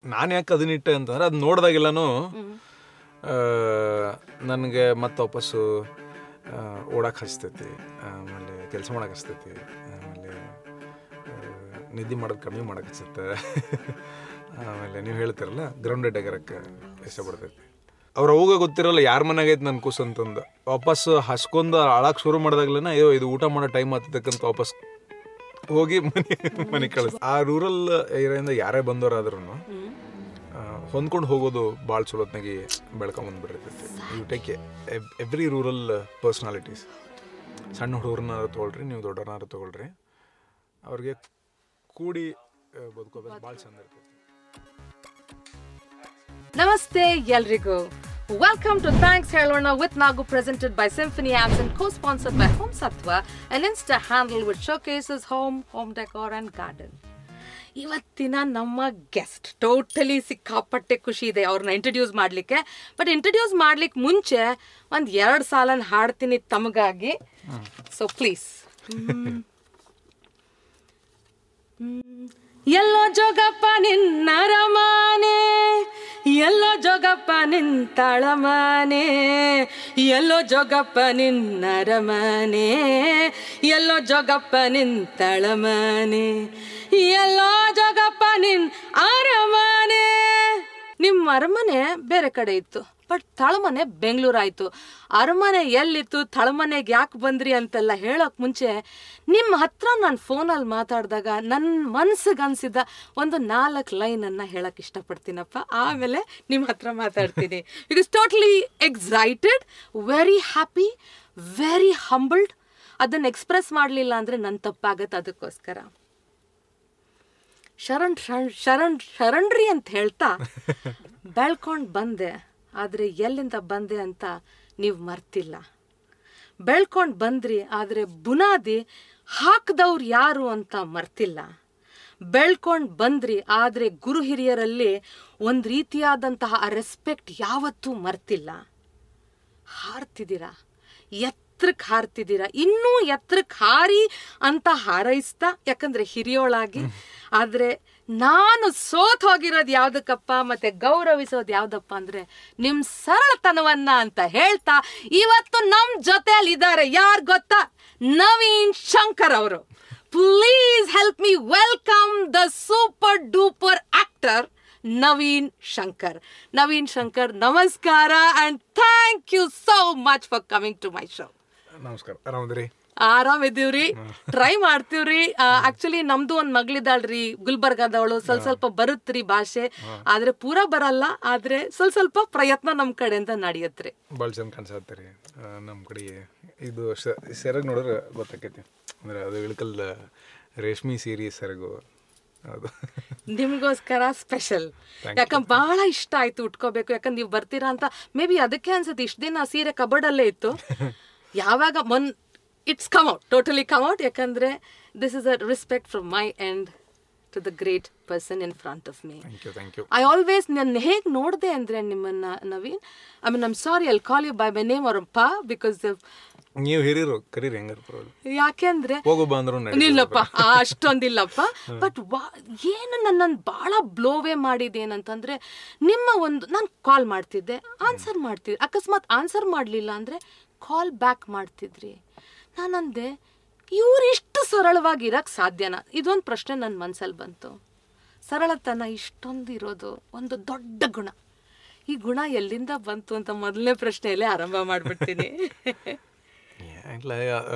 ನಾನು ಯಾಕೆ ಅದನ್ನಿಟ್ಟೆ ಅಂತಂದ್ರೆ ಅದು ನೋಡಿದಾಗೆಲ್ಲನೂ ನನಗೆ ಮತ್ತೆ ವಾಪಸ್ಸು ಓಡಕ್ಕೆ ಹಚ್ತೈತಿ ಆಮೇಲೆ ಕೆಲಸ ಮಾಡಕ್ಕೆ ಹಚ್ತೈತಿ ಆಮೇಲೆ ಆ, ನಿದ್ದೆ ಮಾಡೋದು ಕಮ್ಮಿ ಮಾಡಕ್ಕೆ ಹಚ್ಚುತ್ತೆ ಆಮೇಲೆ ನೀವು ಹೇಳ್ತಿರಲ್ಲ ಗ್ರೌಂಡೆಡ್ ಆಗಿರಕ್ಕೆ ಇಷ್ಟಪಡ್ತೈತಿ ಅವ್ರ ಅವಾಗ ಗೊತ್ತಿರಲ್ಲ ಯಾರ ಮನೆಗೆ ಐತೆ ನನ್ನ ಕೂಸು ಅಂತಂದು ವಾಪಸ್ ಹಸ್ಕೊಂಡ್ ಅಳಕ್ಕೆ ಶುರು ಮಾಡಿದಾಗ್ಲೇನ ಅಯ್ಯೋ ಇದು ಊಟ ಮಾಡೋ ಟೈಮ್ ಆಗ್ತಕ್ಕಂತ ವಾಪಸ್ ಹೋಗಿ ಮನೆ ಮನೆ ಕಳಿಸ್ ಆ ರೂರಲ್ ಏರಿಯಾದಿಂದ ಯಾರೇ ಬಂದವರಾದ್ರೂ ಹೊಂದ್ಕೊಂಡು ಹೋಗೋದು ಭಾಳ ಚಲೋತ್ನಾಗಿ ಬೆಳ್ಕೊಂಬಂದು ಬಿಟ್ಟಿರ್ತೈತಿ you take every rural personalities ಸಣ್ಣ ಹುಡುಗರನ್ನಾರು ತೊಗೊಳ್ರಿ ನೀವು ದೊಡ್ಡವ್ರನ್ನಾರು ತೊಗೊಳ್ರಿ ಅವ್ರಿಗೆ ಕೂಡಿ ಆ, ಬದುಕೋಬೇಕು ಭಾಳ ಚಂದ ಇರ್ತೈತಿ ನಮಸ್ತೆ ಎಲ್ರಿಗೂ ವೆಲ್ಕಮ್ ಟು ಥ್ಯಾಂಕ್ಸ್ ಹೇಳೋಣ with Nagu presented by Symphony apps and co sponsored by Home Sattva and insta handle with showcases home home decor and garden ಇವತ್ತಿನ ನಮ್ಮ ಗೆಸ್ಟ್ ಟೋಟಲಿ ಸಿಕ್ಕಾಪಟ್ಟೆ ಖುಷಿ ಇದೆ ಅವ್ರನ್ನ ಇಂಟ್ರಡ್ಯೂಸ್ ಮಾಡಲಿಕ್ಕೆ ಬಟ್ ಇಂಟ್ರಡ್ಯೂಸ್ ಮಾಡ್ಲಿಕ್ಕೆ ಮುಂಚೆ ಒಂದು ಎರಡು ಸಾಲನ್ ಹಾಡ್ತೀನಿ ತಮಗಾಗಿ ಸೊ ಪ್ಲೀಸ್ ಎಲ್ಲೋ ಜೋಗಪ್ಪ ನಿನ್ನ ರಮಾನೆ ಎಲ್ಲೋ ಜೋಗಪ್ಪ ನಿಂತಳಮಾನೆ ಎಲ್ಲೋ ಜೋಗಪ್ಪ ನಿನ್ನ ರಮನೆ ಎಲ್ಲೋ ಜೋಗಪ್ಪ ನಿಂತಳಮನೆ ಎಲ್ಲೋ ಜೋಗಪ್ಪ ನಿನ್ ಅರಮನೆ ನಿಮ್ಮ ಅರಮನೆ ಬೇರೆ ಕಡೆ ಇತ್ತು ಬಟ್ ತಳಮನೆ ಬೆಂಗಳೂರಾಯ್ತು ಅರಮನೆ ಎಲ್ಲಿತ್ತು ತಳಮನೆಗೆ ಯಾಕೆ ಬಂದ್ರಿ ಅಂತೆಲ್ಲ ಹೇಳೋಕ್ ಮುಂಚೆ ನಿಮ್ಮ ಹತ್ರ ನಾನು ಫೋನಲ್ಲಿ ಮಾತಾಡಿದಾಗ ನನ್ನ ಮನ್ಸಿಗೆ ಅನ್ಸಿದ ಒಂದು ನಾಲ್ಕು ಲೈನನ್ನು ಹೇಳಕ್ ಇಷ್ಟಪಡ್ತೀನಪ್ಪ ಆಮೇಲೆ ನಿಮ್ಮ ಹತ್ರ ಮಾತಾಡ್ತೀನಿ because totally excited very happy very humbled ಅದನ್ನು ಎಕ್ಸ್ಪ್ರೆಸ್ ಮಾಡಲಿಲ್ಲ ಅಂದರೆ ನನ್ನ ತಪ್ಪಾಗತ್ತೆ ಅದಕ್ಕೋಸ್ಕರ ಶರಣ್ ಶರಣ್ ಶರಣ್ ಶರಣ್ರಿ ಅಂತ ಹೇಳ್ತಾ ಬೆಳ್ಕೊಂಡು ಬಂದೆ ಆದರೆ ಎಲ್ಲಿಂದ ಬಂದೆ ಅಂತ ನೀವು ಮರ್ತಿಲ್ಲ ಬೆಳ್ಕೊಂಡು ಬಂದ್ರಿ ಆದರೆ ಬುನಾದಿ ಹಾಕ್ದವ್ರು ಯಾರು ಅಂತ ಮರ್ತಿಲ್ಲ ಬೆಳ್ಕೊಂಡು ಬಂದ್ರಿ ಆದರೆ ಗುರು ಹಿರಿಯರಲ್ಲಿ ಒಂದು ರೀತಿಯಾದಂತಹ ರೆಸ್ಪೆಕ್ಟ್ ಯಾವತ್ತೂ ಮರ್ತಿಲ್ಲ ಹಾರ್ತಿದ್ದೀರಾ ಎತ್ತರಕ್ಕೆ ಹಾರ್ತಿದ್ದೀರಾ ಇನ್ನೂ ಎತ್ತರಕ್ಕೆ ಹಾರಿ ಅಂತ ಹಾರೈಸ್ತಾ ಯಾಕಂದ್ರೆ ಹಿರಿಯೋಳಾಗಿ ಆದ್ರೆ ನಾನು ಸೋತ್ ಹೋಗಿರೋದು ಯಾವ್ದಕ್ಕಪ್ಪ ಮತ್ತೆ ಗೌರವಿಸೋದು ಯಾವ್ದಪ್ಪ ಅಂದ್ರೆ ನಿಮ್ ಸರಳತನವನ್ನ ಅಂತ ಹೇಳ್ತಾ ಇವತ್ತು ನಮ್ ಜೊತೆಯಲ್ಲಿ ಇದ್ದಾರೆ ಯಾರ್ ಗೊತ್ತಾ ನವೀನ್ ಶಂಕರ್ ಅವರು please help me welcome the super duper actor Naveen Shankar Naveen Shankar ನಮಸ್ಕಾರ and thank you so much for coming to my show ನಮಸ್ಕಾರ ಆರಾಮದ್ರಿ ಆರಾಮಿದ್ದೀವ್ರಿ ಟ್ರೈ ಮಾಡ್ತೀವ್ರಿ ಆಕ್ಚುಲಿ ನಮ್ದು ಒಂದ್ ಮಗಳಿದ್ದಾಳ್ರಿ ಗುಲ್ಬರ್ಗಾದವಳು ಸ್ವಲ್ಪ ಸ್ವಲ್ಪ ಬರುತ್ತ್ರಿ ಭಾಷೆ ಆದ್ರೆ ಪೂರಾ ಬರಲ್ಲ ಆದ್ರೆ ಸ್ವಲ್ಪ ಸ್ವಲ್ಪ ಪ್ರಯತ್ನ ನಮ್ ಕಡೆಯಿಂದ ನಡೆಯತ್ರಿ ಭಾಳ ಚಂದ ಕಾಣಿಸತ್ತೀರಿ ನಮ್ಮ ಕಡೆ ಇದು ಶ- ಸೆರಗ್ ನೋಡಿದ್ರೆ ಗೊತ್ತಾಕೈತಿ ಅಂದ್ರೆ ಅದು ಇಳಕಲ್ ರೇಷ್ಮೆ ಸೀರೆ ಸೆರಗು ಅದು ನಿಮ್ಗೋಸ್ಕರ ಸ್ಪೆಷಲ್ ಯಾಕಂದ್ರೆ ಬಹಳ ಇಷ್ಟ ಆಯ್ತು ಉಟ್ಕೋಬೇಕು ಯಾಕಂದ್ರೆ ನೀವು ಬರ್ತೀರಾ ಅಂತ ಮೇ ಬಿ ಅದಕ್ಕೆ ಅನ್ಸುತ್ತೆ ಇಷ್ಟ ದಿನ ಸೀರೆ ಕಬರ್ಡಲ್ಲೇ ಇತ್ತು ಯಾವಾಗ ಮೊನ್ it's come out totally come out ಯಾಕಂದ್ರೆ this is a respect from my end to the great person in front of me thank you thank you I always ನಾನು ಹೇಗೆ ನೋಡಿದೆ ಅಂದರೆ ನಿಮ್ಮನ್ನ Naveen I mean I'm sorry I'll call you by my name ಅವರ್ ಪಾ because ನೀವು ಹಿರಿಯರು ಕರೀರಿ ಹೆಂಗಾರ ಪರವಾಗಿಲ್ಲ ಯಾಕೆಂದ್ರೆ ಹೋಗು ಬಾ ಅಂದ್ರು ನಡೀತದೆ. ಇಲ್ಲಪ್ಪ ಆ, ಅಷ್ಟೊಂದಿಲ್ಲಪ್ಪ ಬಟ್ ಏನು ನನ್ನನ್ನು ಭಾಳ ಬ್ಲೋವೇ ಮಾಡಿದೇನಂತಂದ್ರೆ ನಿಮ್ಮ ಒಂದು ನಾನು ಕಾಲ್ ಮಾಡ್ತಿದ್ದೆ ಆನ್ಸರ್ ಮಾಡ್ತಿದ್ದೆ ಅಕಸ್ಮಾತ್ ಆನ್ಸರ್ ಮಾಡಲಿಲ್ಲ ಅಂದರೆ ಕಾಲ್ ಬ್ಯಾಕ್ ಮಾಡ್ತಿದ್ರಿ ನಾನಂದೆ ಇವ್ರು ಇಷ್ಟು ಸರಳವಾಗಿ ಇರಕ್ಕೆ ಸಾಧ್ಯನಾ ಇದೊಂದು ಪ್ರಶ್ನೆ ನನ್ನ ಮನಸ್ಸಲ್ಲಿ ಬಂತು ಸರಳತನ ಇಷ್ಟೊಂದು ಇರೋದು ಒಂದು ದೊಡ್ಡ ಗುಣ ಈ ಗುಣ ಎಲ್ಲಿಂದ ಬಂತು ಅಂತ ಮೊದಲನೇ ಪ್ರಶ್ನೆಯಲ್ಲೇ ಆರಂಭ ಮಾಡಿಬಿಡ್ತೀನಿ ಇಲ್ಲ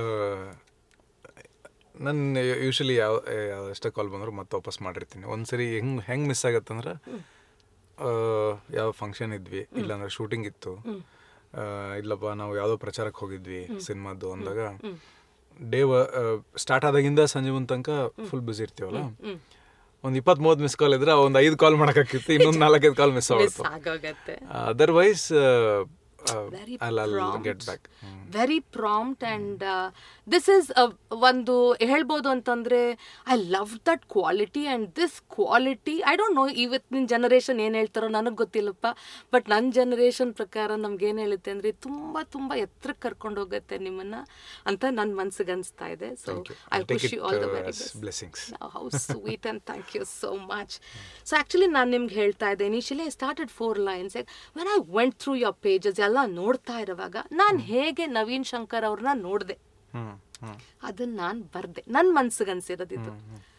ನನ್ನ ಯೂಶಲಿ ಯಾವ ಯಾವ ಎಷ್ಟೇ ಕಾಲ್ ಬಂದ್ರು ಮತ್ತೆ ವಾಪಸ್ ಮಾಡಿರ್ತೀನಿ ಒಂದ್ಸರಿ ಹೆಂಗ್ ಹೆಂಗ್ ಮಿಸ್ ಆಗತ್ತಂದ್ರೆ ಆ, ಯಾವ ಫಂಕ್ಷನ್ ಇದ್ವಿ ಇಲ್ಲಾಂದ್ರೆ ಶೂಟಿಂಗ್ ಇತ್ತು ಆ, ಇಲ್ಲಪ್ಪ ನಾವು ಯಾವುದೋ ಪ್ರಚಾರಕ್ಕೆ ಹೋಗಿದ್ವಿ ಸಿನಿಮಾದ್ದು ಅಂದಾಗ ಡೇ ಸ್ಟಾರ್ಟ್ ಆದಾಗಿಂದ ಸಂಜೆ ಮುಂದ್ ತನಕ ಫುಲ್ ಬಿಸಿ ಇರ್ತೀವಲ್ಲ ಒಂದ್ ಇಪ್ಪತ್ತ್ ಮೂವತ್ತು ಮಿಸ್ ಕಾಲ್ ಇದ್ರೆ ಒಂದ್ ಐದು ಕಾಲ್ ಮಾಡಕ್ಕಾಗಿತ್ತು ಇನ್ನೊಂದ್ ನಾಲ್ಕೈದು ಕಾಲ್ ಮಿಸ್ ಮಿಸ್ ಆಗ್ಬಿಡ್ತು ಆಗೋಗತ್ತೆ ಅದರ್ವೈಸ್ Very ಅಲ್ಲ prompt. Get back very prompt and this is ಒಂದು ಹೇಳ್ಬೋದು ಅಂತಂದ್ರೆ I love that quality and this quality I don't know ಇವತ್ತಿನ ಜನರೇಷನ್ ಏನು ಹೇಳ್ತಾರೋ ನನಗೆ ಗೊತ್ತಿಲ್ಲಪ್ಪ ಬಟ್ ನನ್ನ ಜನರೇಷನ್ ಪ್ರಕಾರ ನಮ್ಗೆ ಏನು ಹೇಳುತ್ತೆ ಅಂದರೆ ತುಂಬ ತುಂಬ ಎತ್ತರಕ್ಕೆ ಕರ್ಕೊಂಡು ಹೋಗುತ್ತೆ ನಿಮ್ಮನ್ನ ಅಂತ ನನ್ನ ಮನ್ಸಿಗೆ ಅನಿಸ್ತಾ ಇದೆ so Thank you. I I'll take wish you it, all the uh, very as best blessings. How sweet and thank you so much so actually ನಾನು ನಿಮ್ಗೆ ಹೇಳ್ತಾ ಇದ್ದೆ initially I started four lines when I went through your pages ಎಲ್ಲ ನೋಡ್ತಾ ಇರುವಾಗ ನಾನು ಹೇಗೆ ನವೀನ್ ಶಂಕರ್ ಅವ್ರನ್ನ ನೋಡಿದೆ ಹ್ಮ್ ಹ್ಮ್ ಅದನ್ನ ನಾನು ಬರ್ದೆ ನನ್ನ ಮನ್ಸಿಗೆ ಅನ್ಸಿರೋದಿದ್ದು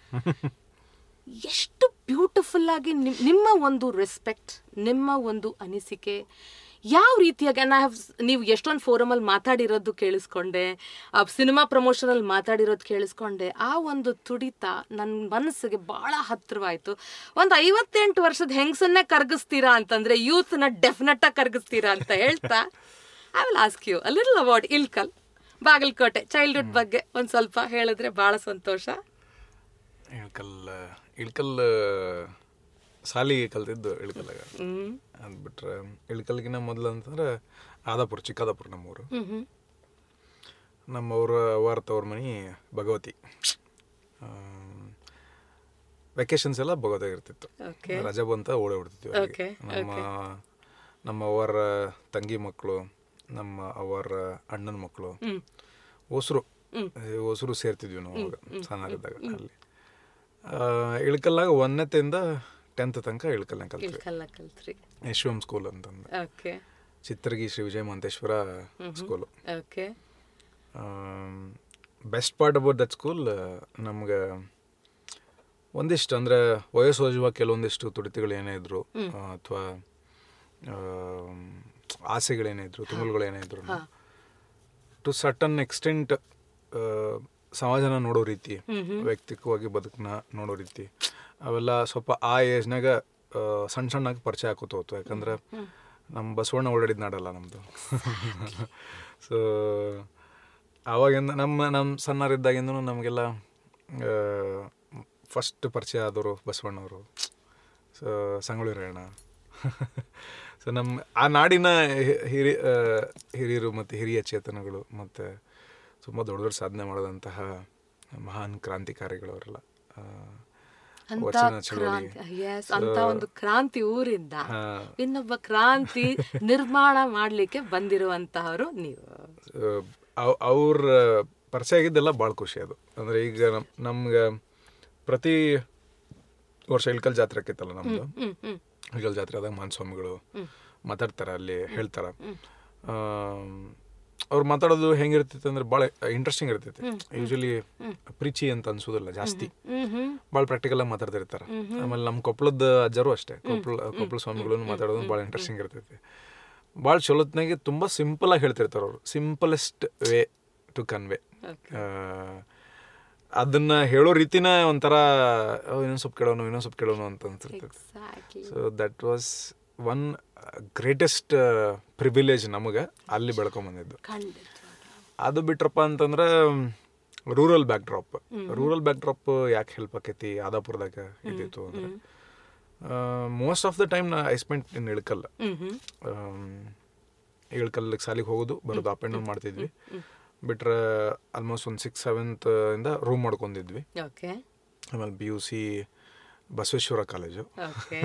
ಎಷ್ಟು ಬ್ಯೂಟಿಫುಲ್ ಆಗಿ ನಿಮ್- ನಿಮ್ಮ ಒಂದು ರೆಸ್ಪೆಕ್ಟ್ ನಿಮ್ಮ ಒಂದು ಅನಿಸಿಕೆ ಯಾವ ರೀತಿಯಾಗಿ ನಾ ಹ್ಯಾವ್ ನೀವು ಎಷ್ಟೊಂದು ಫೋರಮಲ್ಲಿ ಮಾತಾಡಿರೋದು ಕೇಳಿಸ್ಕೊಂಡೆ ಸಿನಿಮಾ ಪ್ರಮೋಷನಲ್ಲಿ ಮಾತಾಡಿರೋದು ಕೇಳಿಸ್ಕೊಂಡೆ ಆ ಒಂದು ತುಡಿತ ನನ್ನ ಮನಸ್ಸಿಗೆ ಭಾಳ ಹತ್ತಿರವಾಯಿತು ಒಂದು ಐವತ್ತೆಂಟು ವರ್ಷದ ಹೆಂಗಸನ್ನೇ ಕರಗಿಸ್ತೀರಾ ಅಂತಂದ್ರೆ ಯೂತ್ನ ಡೆಫಿನೆಟ್ ಆಗಿ ಕರಗಿಸ್ತೀರಾ ಅಂತ ಹೇಳ್ತಾ I will ask you a little about Ilkal Bagalkot childhood ಬಗ್ಗೆ ಒಂದು ಸ್ವಲ್ಪ ಹೇಳಿದ್ರೆ ಭಾಳ ಸಂತೋಷ ಇಳ್ಕಲ್ ಇಳ್ಕಲ್ ಸಾಲಿಗೆ ಕಲ್ತಿದ್ದು ಇಳ್ಕಲ್ಲಾಗ ಹ್ಮ್ ಅದು ಬಿಟ್ರೆ ಇಳ್ಕಲ್ಗಿನ ಮೊದಲು ಅಂತಂದ್ರೆ ಆದಾಪುರ ಚಿಕ್ಕದಾಪುರ ನಮ್ಮೂರು ಹ್ಮ್ ಹ್ಮ್ ನಮ್ಮವ್ರ ಅವ್ವಾರ ತವ್ರ ಮನೆ ಭಗವತಿ ವೆಕೇಶನ್ಸ್ ಎಲ್ಲ ಭಗವತಿಯಾಗ ಇರ್ತಿತ್ತು ಓಕೆ ರಜಾ ಬಂತ ಓಡೇ ಬಿಡ್ತಿದ್ವಿ ಅಲ್ಲಿಗೆ. Okay, ನಮ್ಮ ನಮ್ಮ ಅವರ ತಂಗಿ ಮಕ್ಕಳು ನಮ್ಮ ಅವರ ಅಣ್ಣನ ಮಕ್ಕಳು ಹ್ಮ್ ಹೊಸರು ಹೊಸರು ಸೇರ್ತಿದ್ವಿ ನಾವು ಅವಾಗ ಸಣ್ಣರಿದ್ದಾಗ ಅಲ್ಲಿ ಆ, ಇಳ್ಕಲ್ಲಾಗ ಒಂದನೇತಿಂದ ಟೆಂತ್ ತನಕ ಇಳ್ಕಲ್ನಾಗ ಕಲ್ತ್ವಿ ಇಲ್ಕಲ್ಲ ಕಲ್ತ್ರಿ ಯಶ್ವಂ ಸ್ಕೂಲ್ ಅಂತಂದು okay Chitragi Shri Vijaya Mantheshwara school okay best part about that school ನಮ್ಗೆ ಒಂದಿಷ್ಟು ಅಂದರೆ ವಯಸ್ಸೋಜುವ ಕೆಲವೊಂದಿಷ್ಟು ತುಡಿತಗಳು ಏನೇ ಇದ್ರು ಅಥವಾ ಆಸೆಗಳೇನೇ ಇದ್ರು ತುಮುಲ್ಗಳೇನೇ ಇದ್ರು ಟು ಸಟನ್ ಎಕ್ಸ್ಟೆಂಟ್ ಸಮಾಜನ ನೋಡೋ ರೀತಿ ವೈಯಕ್ತಿಕವಾಗಿ ಬದುಕನ್ನ ನೋಡೋ ರೀತಿ ಅವೆಲ್ಲ ಸ್ವಲ್ಪ ಆ ಏಜ್ನಾಗ ಸಣ್ಣ ಸಣ್ಣಾಗಿ ಪರಿಚಯ ಆಕೋತ ಹೋತು ಯಾಕಂದ್ರೆ ನಮ್ಮ ಬಸವಣ್ಣ ಓಡಾಡಿದ ನಾಡಲ್ಲ ನಮ್ಮದು ಸೊ ಆವಾಗಿಂದ ನಮ್ಮ ನಮ್ಮ ಸಣ್ಣರಿದ್ದಾಗಿಂದನೂ ನಮಗೆಲ್ಲ ಫಸ್ಟ್ ಪರಿಚಯ ಆದವರು ಬಸವಣ್ಣವರು ಸೊ ಸಂಗೊಳ್ಳಿ ರಾಯಣ್ಣ ಸೊ ನಮ್ಮ ಆ ನಾಡಿನ ಹಿ- ಹಿರಿ ಆ, ಹಿರಿಯರು ಮತ್ತು ಹಿರಿಯ ಚೇತನಗಳು ಮತ್ತು ತುಂಬ ದೊಡ್ಡ ದೊಡ್ಡ ಸಾಧನೆ ಮಾಡಿದಂತಹ ಮಹಾನ್ ಕ್ರಾಂತಿಕಾರಿಗಳು ಅವರೆಲ್ಲ ಆ, ಅಂತ ವಚನ ಚಳವಳಿ ಕ್ರಾಂತಿ ಎಸ್ ಅಂತ ಒಂದು ಕ್ರಾಂತಿ ಊರಿಂದ ಹಾ. ಇನ್ನೊಬ್ಬ ಕ್ರಾಂತಿ ನಿರ್ಮಾಣ ಮಾಡ್ಲಿಕ್ಕೆ ಬಂದಿರುವಂತಹವರು ನೀವು ಅವ್ರ ಪರಿಚಯ ಆಗಿದ್ದೆಲ್ಲ ಭಾಳ ಖುಷಿ ಅದು ಅಂದರೆ ಈಗ ನಮ್ ನಮ್ಗೆ ಪ್ರತಿ ವರ್ಷ ಇಳ್ಕಲ್ ಜಾತ್ರೆ ಆಕೈತಲ್ಲ ನಮ್ಮದು ಹ್ಮ್ ಹ್ಮ್ ಇಳ್ಕಲ್ ಜಾತ್ರೆ ಆದಾಗ ಮಾನಸ್ವಾಮಿಗಳು ಮಾತಾಡ್ತಾರೆ ಅಲ್ಲಿ ಹೇಳ್ತಾರೆ ಅವ್ರು ಮಾತಾಡೋದು ಹೆಂಗಿರ್ತೈತೆ ಅಂದ್ರೆ ಭಾಳ ಇಂಟ್ರೆಸ್ಟಿಂಗ್ ಇರ್ತೈತೆ ಯೂಶಲಿ ಪ್ರೀಚಿ ಅಂತ ಅನ್ಸೋದಿಲ್ಲ ಜಾಸ್ತಿ ಹ್ಮ್ ಹ್ಮ್ ಭಾಳ ಪ್ರಾಕ್ಟಿಕಲ್ ಆಗಿ ಮಾತಾಡ್ತಿರ್ತಾರೆ ಆಮೇಲೆ ನಮ್ಮ ಕೊಪ್ಪಳದ ಅಜ್ಜರು ಅಷ್ಟೇ ಕೊಪ್ಪಳ ಕೊಪ್ಪಳ ಸ್ವಾಮಿಗಳನ್ನು ಮಾತಾಡೋದು ಭಾಳ ಇಂಟ್ರೆಸ್ಟಿಂಗ್ ಇರ್ತೈತಿ ಭಾಳ ಚಲೋತ್ನಾಗೆ ತುಂಬ ಸಿಂಪಲ್ ಆಗಿ ಹೇಳ್ತಿರ್ತಾರೆ ಅವರು ಸಿಂಪಲೆಸ್ಟ್ ವೇ ಟು ಕನ್ವೆ ಅದನ್ನ ಹೇಳೋ ರೀತಿನ ಒಂಥರ "ಓ, ಇನ್ನೊಂದ್ ಸ್ವಲ್ಪ ಕೇಳೋನು ಇನ್ನೊಂದ್ ಸ್ವಲ್ಪ ಕೇಳೋನು ಅಂತ ಅನ್ಸಿರ್ತೈತಿ exactly so that was one greatest privilege ನಮಗೆ ಅಲ್ಲಿ ಬೆಳ್ಕೊಂಬಂದಿದ್ದು ಖಂಡಿತ ಅದು ಬಿಟ್ರಪ್ಪ ಅಂತಂದ್ರೆ rural backdrop rural backdrop ಯಾಕೆ ಹೆಲ್ಪ್ ಆಕೈತಿ ಆದಾಪುರದಾಗ ಇದ್ದಿತ್ತು ಅಂದ್ರೆ ಮೋಸ್ಟ್ ಆಫ್ ದ ಟೈಮ್ ನಾ ಐ ಸ್ಪೆಂಟ್ ಇನ್ ಇಳ್ಕಲ್ಲ ಹ್ಮ್ ಹ್ಮ್ ಇಳ್ಕಲ್ಲಿಗೆ ಸಾಲಿಗೆ ಹೋಗೋದು ಬರೋದು ಅಪ್ ಆ್ಯಂಡ್ ಡೌನ್ ಮಾಡ್ತಿದ್ವಿ ಬಿಟ್ರೆ ಆಲ್ಮೋಸ್ಟ್ ಒಂದು ಸಿಕ್ಸ್ ಸೆವೆಂತ್ ಇಂದ ರೂಮ್ ಮಾಡ್ಕೊಂಡಿದ್ವಿ ಓಕೆ ಆಮೇಲೆ B U C Basaveshwara college okay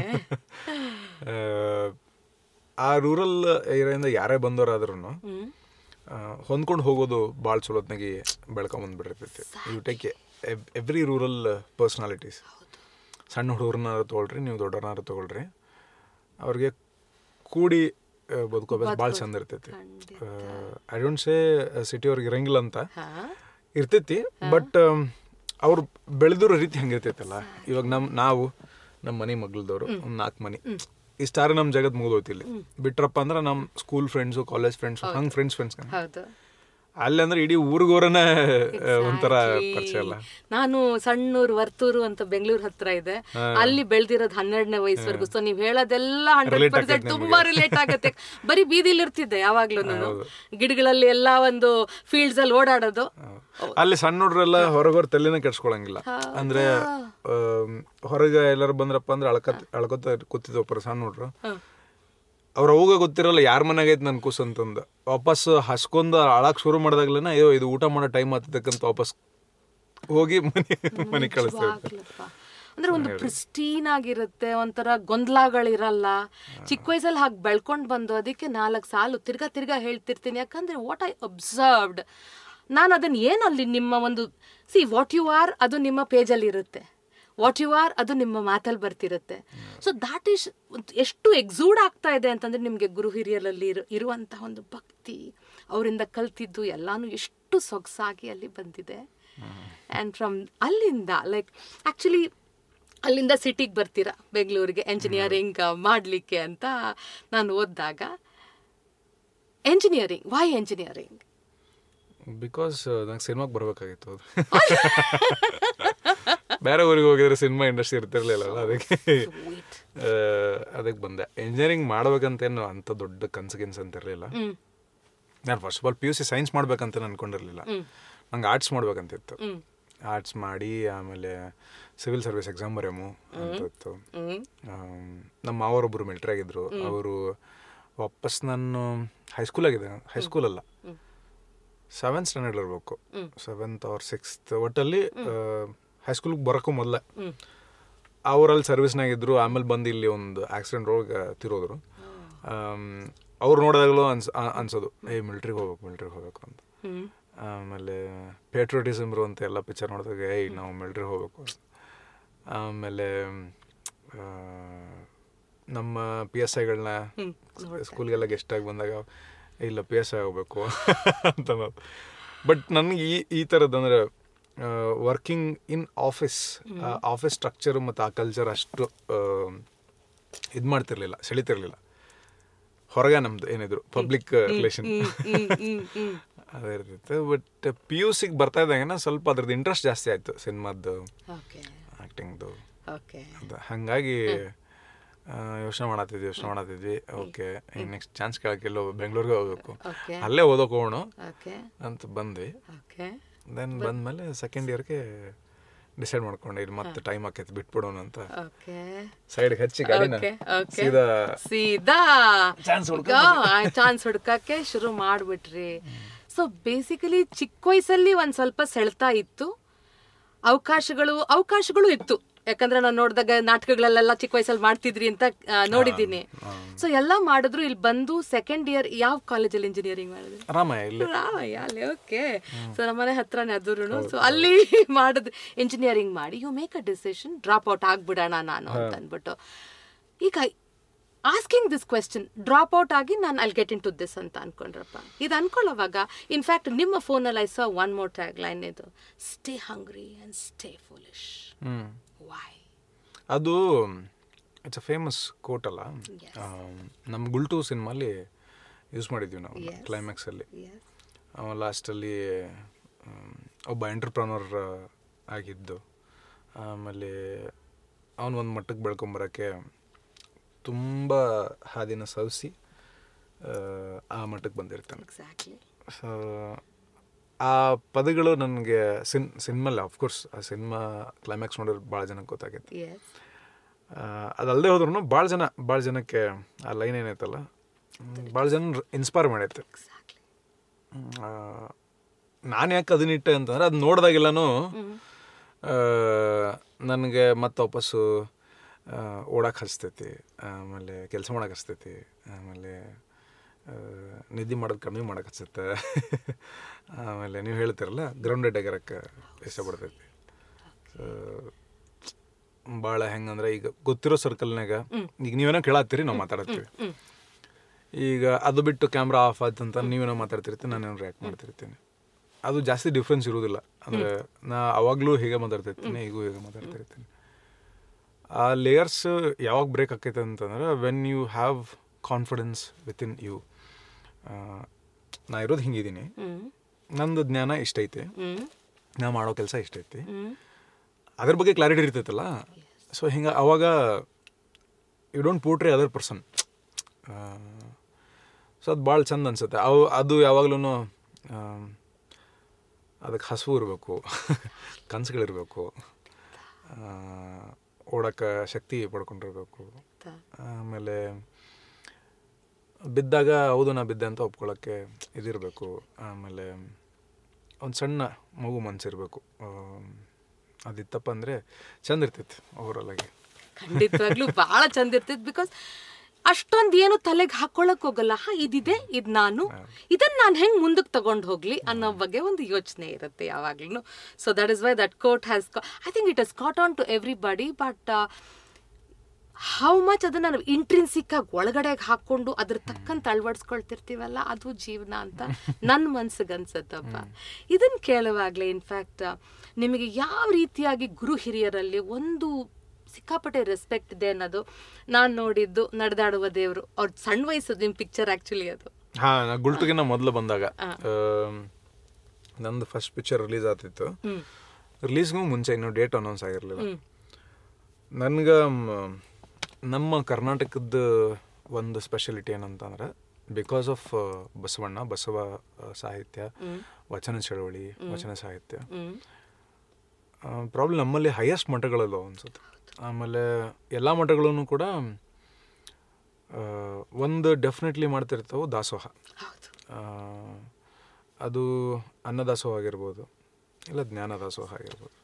ಆ ರೂರಲ್ ಏರಿಯಾದಿಂದ ಯಾರೇ ಬಂದವರಾದ್ರೂ ಹ್ಮ್ ಹೊಂದ್ಕೊಂಡು ಹೋಗೋದು ಭಾಳ ಚಲೋತ್ನಾಗಿ ಬೆಳ್ಕೊಂಬಂದ್ಬಿಟ್ಟಿರ್ತೈತಿ you take every rural personalities ಸಣ್ಣ ಹುಡುಗರನ್ನಾರು ತೊಗೊಳ್ರಿ ನೀವು ದೊಡ್ಡವ್ರನ್ನಾರು ತೊಗೊಳ್ರಿ ಅವ್ರಿಗೆ ಕೂಡಿ ಆ, ಬದುಕೋಬೇಕು ಭಾಳ ಚಂದ ಇರ್ತೈತಿ ಐ ಡೋಂಟ್ ಸೇ ಸಿಟಿ ಅವ್ರಿಗೆ ಇರಂಗಿಲ್ಲ ಅಂತ ಹಾ ಇರ್ತೈತಿ ಬಟ್ ಅವ್ರು ಬೆಳೆದಿರೋ ರೀತಿ ಹಂಗಿರ್ತೈತಲ್ಲ ಇವಾಗ ನಮ್ ನಾವು ನಮ್ಮ ಮನೆ ಮಗ್ಳದವ್ರು ಒಂದು ನಾಲ್ಕು ಮನೆ ಇಷ್ಟಾರ ನಮ್ಮ ಜಗತ್ ಮುಗಿದೋಯ್ತು ಇಲ್ಲಿ ಬಿಟ್ರಪ್ಪ ಅಂದ್ರೆ ನಮ್ಮ ಸ್ಕೂಲ್ ಫ್ರೆಂಡ್ಸು ಕಾಲೇಜ್ ಫ್ರೆಂಡ್ಸು ಹಂಗೆ ಫ್ರೆಂಡ್ಸ್ ಫ್ರೆಂಡ್ಸ್ ಹೌದು ಅಲ್ಲಿ ಅಂದ್ರೆ ಇಡೀ ಊರಿಗೋರನ ಒಂಥರ ಪರಿಚಯ ಅಲ್ಲ ನಾನು ಸಣ್ಣೂರು ವರ್ತೂರು ಅಂತ ಬೆಂಗಳೂರು ಹತ್ರ ಇದೆ ಅಲ್ಲಿ ಬೆಳ್ದಿರೋದು ಹನ್ನೆರಡನೇ ವಯಸ್ಸವರೆಗೂ ಸೊ ನೀವ್ ಹೇಳೋದೆಲ್ಲ ಹಂಡ್ರೆಡ್ Relate ಪರ್ಸೆಂಟ್ ಆಗತ್ತೆ ತುಂಬಾ ರಿಲೇಟ್ ಆಗತ್ತೆ ಬರೀ ಬೀದಿಲಿ ಇರ್ತಿದ್ದೆ ಯಾವಾಗ್ಲೂ ನಾನು ಗಿಡಗಳಲ್ಲಿ ಎಲ್ಲಾ ಒಂದು ಫೀಲ್ಡ್ಸ್ ಅಲ್ಲಿ ಓಡಾಡೋದು ಅಲ್ಲಿ ಸಣ್ಣ ಹುಡ್ರೆಲ್ಲ ಹೊರಗೋರ್ ತಲೆನ ಕೆಡ್ಸ್ಕೊಳಂಗಿಲ್ಲ ಅಂದ್ರೆ ಆಮ್, ಹೊರಗೆ ಎಲ್ಲರೂ ಬಂದ್ರಪ್ಪ ಅಂದ್ರೆ ಅಳ್ಕತ್ ಅಳ್ಕೊತ ಕೂತಿದ್ವಪ್ಪ ಸಣ್ಣ ಹುಡ್ರು ಅವ್ರ ಅವಾಗ ಗೊತ್ತಿರಲ್ಲ ಯಾರ ಮನೆಗೆ ಐತೆ ನನ್ನ ಕೂಸು ಅಂತಂದು ವಾಪಸ್ ಹಸ್ಕೊಂಡ್ ಅಳಕ್ ಶುರು ಮಾಡಿದಾಗ್ಲೇನ ಅಯ್ಯೋ ಇದು ಊಟ ಮಾಡೋ ಟೈಮ್ ಆಗ್ತಕ್ಕಂತ ವಾಪಸ್ ಹೋಗಿ ಮನೆ ಮನೆ ಕಳಿಸ್ತಿರ್ತಾರೆ ನಿಜವಾಗ್ಲಪ್ಪ. ಅಂದ್ರೆ ಒಂದು ಪ್ರಿಸ್ಟೀನ್ ಆಗಿರುತ್ತೆ ಒಂಥರ ಗೊಂದಲಗಳಿರಲ್ಲ ಚಿಕ್ಕ ವಯಸ್ಸಲ್ಲಿ ಹಾಗೆ ಬೆಳ್ಕೊಂಡು ಬಂದು ಅದಕ್ಕೆ ನಾಲ್ಕು ಸಾಲು ತಿರ್ಗಾ ತಿರ್ಗಾ ಹೇಳ್ತಿರ್ತೀನಿ ಯಾಕಂದ್ರೆ ವಾಟ್ ಐ ಅಬ್ಸರ್ವ್ಡ್ ನಾನು ಅದನ್ನ ಏನು ಅಲ್ಲಿ ನಿಮ್ಮ ಒಂದು ಸಿ ವಾಟ್ ಯು ಆರ್ ಅದು ನಿಮ್ಮ ಪೇಜಲ್ಲಿ ಇರುತ್ತೆ ವಾಟ್ ಯು ಆರ್ ಅದು ನಿಮ್ಮ ಮಾತಲ್ಲಿ ಬರ್ತಿರುತ್ತೆ ಸೊ ದಾಟ್ ಈಸ್ ಎಷ್ಟು ಎಕ್ಸೂಡ್ ಆಗ್ತಾ ಇದೆ ಅಂತಂದ್ರೆ ನಿಮಗೆ ಗುರು ಹಿರಿಯರಲ್ಲಿ ಇರು ಇರುವಂತಹ ಒಂದು ಭಕ್ತಿ ಅವರಿಂದ ಕಲ್ತಿದ್ದು ಎಲ್ಲಾನು ಎಷ್ಟು ಸೊಗಸಾಗಿ ಅಲ್ಲಿ ಬಂದಿದೆ ಆ್ಯಂಡ್ ಫ್ರಮ್ ಅಲ್ಲಿಂದ ಲೈಕ್ ಆ್ಯಕ್ಚುಲಿ ಅಲ್ಲಿಂದ ಸಿಟಿಗೆ ಬರ್ತೀರಾ ಬೆಂಗಳೂರಿಗೆ ಎಂಜಿನಿಯರಿಂಗ್ ಮಾಡಲಿಕ್ಕೆ ಅಂತ ನಾನು ಓದಿದಾಗ ಎಂಜಿನಿಯರಿಂಗ್ ವೈ ಎಂಜಿನಿಯರಿಂಗ್ ಬಿಕಾಸ್ ನಂಗೆ ಸಿನಿಮಾಗೆ ಬರ್ಬೇಕಾಗಿತ್ತು ಅದು ಬೇರೆ ಊರಿಗೆ ಹೋಗಿದ್ರೆ ಸಿನಿಮಾ ಇಂಡಸ್ಟ್ರಿ ಇರ್ತಿರ್ಲಿಲ್ಲ ಅದಕ್ಕೆ ಆ, ಅದಕ್ಕೆ ಬಂದೆ ಇಂಜಿನಿಯರಿಂಗ್ ಮಾಡ್ಬೇಕಂತೇನು ಅಂಥ ದೊಡ್ಡ ಕನ್ಸು ಗಿನ್ಸು ಅಂತ ಇರಲಿಲ್ಲ ನಾನು first of all P U C science ಮಾಡ್ಬೇಕಂತ ಅನ್ಕೊಂಡಿರಲಿಲ್ಲ ನಂಗೆ ಆರ್ಟ್ಸ್ ಮಾಡ್ಬೇಕಂತಿತ್ತು ಆರ್ಟ್ಸ್ ಮಾಡಿ ಆಮೇಲೆ ಸಿವಿಲ್ ಸರ್ವಿಸ್ ಎಕ್ಸಾಮ್ ಬರೆಯಮು ಅಂತಿತ್ತು ಆಮ್, ನಮ್ಮ ಮಾವರೊಬ್ಬರು ಮಿಲ್ಟ್ರಿ ಆಗಿದ್ರು ಅವರು ವಾಪಸ್ ನಾನು ಹೈಸ್ಕೂಲ್ ಆಗಿದೆ ಹೈಸ್ಕೂಲ್ ಅಲ್ಲ ಸೆವೆಂತ್ ಸ್ಟ್ಯಾಂಡರ್ಡ್ ಇರಬೇಕು ಸೆವೆಂತ್ ಆರ್ ಸಿಕ್ಸ್ತ್ ಒಟ್ಟಲ್ಲಿ ಹೈಸ್ಕೂಲ್ಗೆ ಬರೋಕ್ಕೂ ಮೊದಲೇ ಅವರಲ್ಲಿ ಸರ್ವಿಸ್ನಾಗಿದ್ರು ಆಮೇಲೆ ಬಂದು ಇಲ್ಲಿ ಒಂದು ಆಕ್ಸಿಡೆಂಟ್ ಒಳಗೆ ತಿರೋದ್ರು ಅವ್ರು ನೋಡಿದಾಗಲೂ ಅನ್ಸ್ ಆ- ಅನ್ಸೋದು ಏಯ್ ಮಿಲ್ಟ್ರಿಗೆ ಹೋಗ್ಬೇಕು ಮಿಲ್ಟ್ರಿಗೆ ಹೋಗ್ಬೇಕು ಅಂತ ಆಮೇಲೆ ಪೇಟ್ರೋಟಿಸಮ್ ಇರುವಂಥ ಎಲ್ಲ ಪಿಕ್ಚರ್ ನೋಡಿದಾಗ ಏಯ್ ನಾವು ಮಿಲ್ಟ್ರಿಗೆ ಹೋಗ್ಬೇಕು ಅಂತ. ಆಮೇಲೆ ಆ, ನಮ್ಮ ಪಿ ಎಸ್ ಐಗಳನ್ನ ಸ್ಕೂಲ್ಗೆಲ್ಲ ಗೆಸ್ಟ್ ಆಗಿ ಬಂದಾಗ ಇಲ್ಲ ಪಿ ಎಸ್ ಐ ಹೋಗ್ಬೇಕು ಅಂತ ಬಟ್ ನನಗೆ ಈ ಈ ಥರದ್ದು ಅಂದರೆ working in office office structure ಮತ್ತು ಆ ಕಲ್ಚರ್ ಅಷ್ಟು ಇದು ಮಾಡ್ತಿರ್ಲಿಲ್ಲ ಸೆಳಿತಿರ್ಲಿಲ್ಲ ಹೊರಗೆ ನಮ್ದು ಏನಿದ್ರು ಪಬ್ಲಿಕ್ ರಿಲೇಷನ್ ಅದೇ ಇರ್ತಿತ್ತು ಬಟ್ ಪಿ ಯು ಸಿಗೆ ಬರ್ತಾ ಇದ್ದಂಗೆ ಸ್ವಲ್ಪ ಅದ್ರದ್ದು ಇಂಟ್ರೆಸ್ಟ್ ಜಾಸ್ತಿ ಆಯಿತು ಸಿನಿಮಾದ್ದು ಓಕೆ ಆ್ಯಕ್ಟಿಂಗ್ದು ಓಕೆ ಅಂತ ಹಾಗಾಗಿ ಯೋಚನೆ ಮಾಡತ್ತಿದ್ವಿ ಯೋಚನೆ ಮಾಡತ್ತಿದ್ವಿ ಓಕೆ ಈಗ ನೆಕ್ಸ್ಟ್ ಚಾನ್ಸ್ ಕೇಳಕ್ಕೆ ಎಲ್ಲೋ ಬೆಂಗಳೂರಿಗೆ ಹೋಗ್ಬೇಕು ಓಕೆ ಅಲ್ಲೇ ಓದೋಕೆ ಹೋಗೋಣ ಓಕೆ ಅಂತ ಬಂದ್ವಿ ಓಕೆ ದೆನ್ ಬಂದ್ಮೇಲೆ ಸೆಕೆಂಡ್ ಇಯರ್ಗೆ ಡಿಸೈಡ್ ಮಾಡ್ಕೊಂಡೆ ಇಲ್ಲಿ ಮತ್ತೆ ಟೈಮ್ ಆಕೈತೆ ಬಿಟ್ಬಿಡೋಣ ಅಂತ ಓಕೆ ಸೈಡ್ಗೆ ಹಚ್ಚಿ ಗಾಡಿನ ಓಕೆ ಓಕೆ ಸೀದಾ ಸೀದಾ ಚಾನ್ಸ್ ಚಾನ್ಸ್ ಹುಡ್ಕಕ್ಕೆ ಶುರು ಮಾಡ್ಬಿಟ್ರಿ ಸೊ ಬೇಸಿಕಲಿ ಚಿಕ್ಕ ವಯಸ್ಸಲ್ಲಿ ಒಂದ್ ಸ್ವಲ್ಪ ಸೆಳ್ತಾ ಇತ್ತು ಅವಕಾಶಗಳು ಅವಕಾಶಗಳು ಇತ್ತು ಯಾಕಂದ್ರೆ ನಾನು ನೋಡಿದಾಗ ನಾಟಕಗಳಲ್ಲೆಲ್ಲ ಚಿಕ್ಕ ವಯಸ್ಸಲ್ಲಿ ಮಾಡ್ತಿದ್ರಿ ಅಂತ ಆ, ನೋಡಿದ್ದೀನಿ ಸೊ ಎಲ್ಲ ಮಾಡಿದ್ರು ಇಲ್ಲಿ ಬಂದು ಸೆಕೆಂಡ್ ಇಯರ್ ಯಾವ ಕಾಲೇಜಲ್ಲಿ ಇಂಜಿನಿಯರಿಂಗ್ ಮಾಡಿದ್ರಿ ರಾಮ ಇಲ್ಲಿ ರಾಮಯ್ಯ ಅಲ್ಲಿ ಓಕೆ ಸೊ ನಮ್ಮನೆ ಹತ್ರನೇ ಅದುರುನು ಸೊ ಅಲ್ಲಿ ಮಾಡಿದ್ ಇಂಜಿನಿಯರಿಂಗ್ ಮಾಡಿ you make a decision drop out ಆಗ್ಬಿಡೋಣ ನಾನು ಅಂತ ಅಂದ್ಬಿಟ್ಟು ಈಗ asking this question drop out ಆಗಿ ನಾನು ಅಲ್ಲಿ ಗೆಟ್ ಇನ್ ಟು ದಿಸ್ ಅಂತ ಅನ್ಕೊಂಡ್ರಪ್ಪ ಇದು ಅನ್ಕೊಳ್ಳೋವಾಗ ಇನ್ಫ್ಯಾಕ್ಟ್ ನಿಮ್ಮ ಫೋನಲ್ಲಿ I saw one more tagline ಇದು stay hungry and stay foolish ಹ್ಞೂ ವೈ ಅದು ಇಟ್ಸ್ ಅ ಫೇಮಸ್ ಕೋಟ್ ಅಲ್ಲ Yes. ಆಮ್, ನಮ್ಮ ಗುಲ್ಟು ಸಿನಿಮಾಲಿ ಯೂಸ್ ಮಾಡಿದ್ವಿ ನಾವು Yes. ಕ್ಲೈಮ್ಯಾಕ್ಸಲ್ಲಿ ಎಸ್ ಅವ ಲಾಸ್ಟಲ್ಲಿ ಒಬ್ಬ ಎಂಟರ್ಪ್ರನರ್ ಆಗಿದ್ದು ಆಮೇಲೆ ಅವನು ಒಂದು ಮಟ್ಟಕ್ಕೆ ಬೆಳ್ಕೊಂಬರೋಕ್ಕೆ ತುಂಬ ಹಾದಿನ ಸವಿಸಿ ಆ ಮಟ್ಟಕ್ಕೆ ಬಂದಿರ್ತಾನೆ ಎಕ್ಸಾಕ್ಟ್ಲಿ ಸೊ ಆ ಪದಗಳು ನನಗೆ ಸಿನ್ ಸಿನಿಮಲ್ಲ ಆಫ್ಕೋರ್ಸ್ ಆ ಸಿನಿಮಾ ಕ್ಲೈಮ್ಯಾಕ್ಸ್ ನೋಡಿದ್ರೆ ಭಾಳ ಜನಕ್ಕೆ ಗೊತ್ತಾಗೈತೆ ಎಸ್ ಅದಲ್ಲದೆ ಹೋದ್ರೂ ಭಾಳ ಜನ ಭಾಳ ಜನಕ್ಕೆ ಆ ಲೈನ್ ಏನೈತಲ್ಲ ಭಾಳ ಜನ ಇನ್ಸ್ಪೈರ್ ಮಾಡೈತೆ ಎಕ್ಸಾಕ್ಟ್ಲಿ ನಾನು ಯಾಕೆ ಅದನ್ನಿಟ್ಟೆ ಅಂತಂದ್ರೆ ಅದು ನೋಡಿದಾಗೆಲ್ಲನೂ ನನಗೆ ಮತ್ತೆ ವಾಪಸ್ಸು ಓಡಕ್ಕೆ ಹಚ್ತೈತಿ ಆಮೇಲೆ ಕೆಲಸ ಮಾಡಕ್ಕೆ ಹಚ್ತೈತಿ ಆಮೇಲೆ ಆ, ನಿದ್ದೆ ಮಾಡೋದು ಕಮ್ಮಿ ಮಾಡಕ್ಕೆ ಹಚ್ಚುತ್ತೆ ಆಮೇಲೆ ನೀವು ಹೇಳ್ತಿರಲ್ಲ ಗ್ರೌಂಡೆಡ್ ಆಗಿರಕ್ಕೆ ಇಷ್ಟಪಡ್ತೈತಿ ಸೊ ಭಾಳ ಹೆಂಗಂದ್ರೆ ಈಗ ಗೊತ್ತಿರೋ ಸರ್ಕಲ್ನಾಗ ಈಗ ನೀವೇನೋ ಕೇಳತ್ತೀರಿ ನಾವು ಮಾತಾಡತ್ತೀವಿ ಈಗ ಅದು ಬಿಟ್ಟು ಕ್ಯಾಮ್ರಾ ಆಫ್ ಆಯ್ತಂತ ನೀವೇನೋ ಮಾತಾಡ್ತಿರ್ತೀನಿ ನಾನೇನೋ ರಿಯಾಕ್ಟ್ ಮಾಡ್ತಿರ್ತೀನಿ ಅದು ಜಾಸ್ತಿ ಡಿಫ್ರೆನ್ಸ್ ಇರೋದಿಲ್ಲ ಅಂದರೆ ನಾ ಅವಾಗಲೂ ಹೇಗೆ ಮಾತಾಡ್ತಿರ್ತೀನಿ ಈಗೂ ಹೇಗೆ ಮಾತಾಡ್ತಿರ್ತೀನಿ ಆ ಲೇಯರ್ಸ್ ಯಾವಾಗ ಬ್ರೇಕ್ ಆಕೈತೆ ಅಂತಂದ್ರೆ when you have confidence within you ನಾ ಇರೋದು ಹಿಂಗಿದ್ದೀನಿ ಹ್ಮ್ ನಂದು ಜ್ಞಾನ ಇಷ್ಟೈತೆ ಹ್ಮ್ ನಾ ಮಾಡೋ ಕೆಲಸ ಇಷ್ಟೈತಿ ಹ್ಮ್ ಅದ್ರ ಬಗ್ಗೆ ಕ್ಲಾರಿಟಿ ಇರ್ತೈತಲ್ಲ ಸೊ ಹಿಂಗೆ ಅವಾಗ you don't portray other person so ಅದು ಭಾಳ ಚಂದ ಅನ್ಸುತ್ತೆ ಅವು ಅದು ಯಾವಾಗ್ಲೂ ಅದಕ್ಕೆ ಹಸಿವು ಇರಬೇಕು ಕನಸುಗಳಿರಬೇಕು ಓಡೋಕ್ಕೆ ಶಕ್ತಿ ಪಡ್ಕೊಂಡಿರ್ಬೇಕು ತ- ಆಮೇಲೆ ಬಿದ್ದಾಗ ಹೌದು ನಾ ಬಿದ್ದೆ ಅಂತ ಒಪ್ಕೊಳ್ಳೋಕ್ಕೆ ಇದಿರಬೇಕು ಆಮೇಲೆ ಒಂದು ಸಣ್ಣ ಮಗು ಮನಸ್ಸಿರಬೇಕು ಅದಿತ್ತಪ್ಪ ಅಂದರೆ ಚಂದ ಇರ್ತೈತಿ ಓವರಾಲಾಗಿ ಖಂಡಿತವಾಗ್ಲೂ ಬಹಳ ಚಂದ ಇರ್ತೈತಿ ಬಿಕಾಸ್ ಅಷ್ಟೊಂದು ಏನು ತಲೆಗೆ ಹಾಕೊಳಕ್ ಹೋಗಲ್ಲ ಹಾ ಇದಿದೆ ಇದ್ ನಾನು ಇದನ್ನ ನಾನು ಹೆಂಗ್ ಮುಂದಕ್ಕೆ ತಗೊಂಡು ಹೋಗ್ಲಿ ಅನ್ನೋ ಬಗ್ಗೆ ಒಂದು ಯೋಚನೆ ಇರುತ್ತೆ ಯಾವಾಗ್ಲೂ so that is why that quote has I think it has caught on to everybody but how much ಅದನ್ನ ನಾವು ಇಂಟ್ರಿನ್ಸಿಕ್ ಆಗಿ ಒಳಗಡೆಗೆ ಹಾಕೊಂಡು ಅದ್ರ ತಕ್ಕಂತ ಅಳವಡಿಸ್ಕೊಳ್ತಿರ್ತೀವಲ್ಲ ಅದು ಜೀವನ ಅಂತ ನನ್ನ ಮನ್ಸಿಗೆ ಅನ್ಸತ್ತಪ್ಪ ಇದನ್ನ ಕೇಳುವಾಗ್ಲೇ ಇನ್ಫ್ಯಾಕ್ಟ್ ನಿಮಗೆ ಯಾವ ರೀತಿಯಾಗಿ ಗುರು ಹಿರಿಯರಲ್ಲಿ ಒಂದು ಸಿಕ್ಕಾಪಟ್ಟೆ ರೆಸ್ಪೆಕ್ಟ್ ಇದೆ ಅನ್ನೋದು ನಾನು ನೋಡಿದ್ದು ನಡೆದಾಡುವ ದೇವರು ಅವ್ರ ಸಣ್ಣ ವಯಸ್ಸು ನಿಮ್ಮ ಪಿಕ್ಚರ್ ಆ್ಯಕ್ಚುಲಿ ಅದು ಹಾಂ ನಾ ಗುಲ್ಟುಗಿನ ಮೊದಲು ಬಂದಾಗ ಆಮ್, ನಂದು ಫಸ್ಟ್ ಪಿಕ್ಚರ್ ರಿಲೀಸ್ ಆಗ್ತಿತ್ತು ರಿಲೀಸ್ಗೂ ಮುಂಚೆ ಇನ್ನೂ ಡೇಟ್ ಅನೌನ್ಸ್ ಆಗಿರಲಿಲ್ಲ ನನ್ಗೆ ನಮ್ಮ ಕರ್ನಾಟಕದ ಒಂದು ಸ್ಪೆಷಾಲಿಟಿ ಏನಂತಂದ್ರೆ ಬಿಕಾಸ್ ಆಫ್ ಬಸವಣ್ಣ ಬಸವ ಆ, ಸಾಹಿತ್ಯ ವಚನ ಚಳವಳಿ ವಚನ ಸಾಹಿತ್ಯ ಪ್ರಾಬ್ಲಮ್ ನಮ್ಮಲ್ಲಿ ಹೈಯೆಸ್ಟ್ ಮಠಗಳಲ್ಲ ಅನ್ಸುತ್ತೆ ಆಮೇಲೆ ಎಲ್ಲ ಮಠಗಳೂ ಕೂಡ ಆ, ಒಂದು ಡೆಫಿನೆಟ್ಲಿ ಮಾಡ್ತಿರ್ತಾವೆ ದಾಸೋಹ ಹೌದು ಆ, ಅದು ಅನ್ನದಾಸೋಹ ಆಗಿರ್ಬೋದು ಇಲ್ಲ ಜ್ಞಾನ ದಾಸೋಹ ಆಗಿರ್ಬೋದು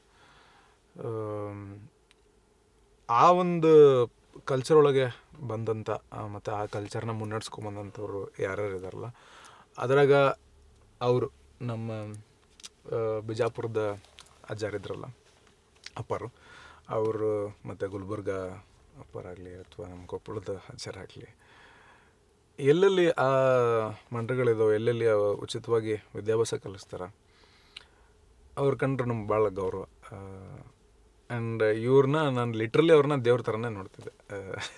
ಆಮ್, ಆ ಒಂದು ಕಲ್ಚರ್ ಒಳಗೆ ಬಂದಂಥ ಮತ್ತು ಆ ಕಲ್ಚರ್ನ ಮುನ್ನಡೆಸ್ಕೊಂಬಂದಂಥವ್ರು ಯಾರ್ಯಾರು ಇದಾರಲ್ಲ ಅದ್ರಾಗ ಅವರು ನಮ್ಮ ಆ, ಬಿಜಾಪುರದ ಅಜ್ಜಾರಿದ್ರಲ್ಲ ಅಪ್ಪರು ಅವರು ಮತ್ತು ಗುಲ್ಬರ್ಗ ಅಪ್ಪರಾಗಲಿ ಅಥವಾ ನಮ್ಮ ಕೊಪ್ಪಳದ ಅಜ್ಜರಾಗಲಿ ಎಲ್ಲೆಲ್ಲಿ ಆ ಮಂಟಗಳಿದಾವೆ ಎಲ್ಲೆಲ್ಲಿ ಅವ ಉಚಿತವಾಗಿ ವಿದ್ಯಾಭ್ಯಾಸ ಕಲಿಸ್ತಾರ ಅವ್ರ ಕಂಡ್ರೆ ನಮ್ಗೆ ಭಾಳ ಗೌರವ ಆ್ಯಂಡ್ ಇವ್ರನ್ನ ನಾನು ಲಿಟ್ರಲಿ ಅವ್ರನ್ನ ದೇವ್ರ ಥರನೇ ನೋಡ್ತಿದ್ದೆ ಆ,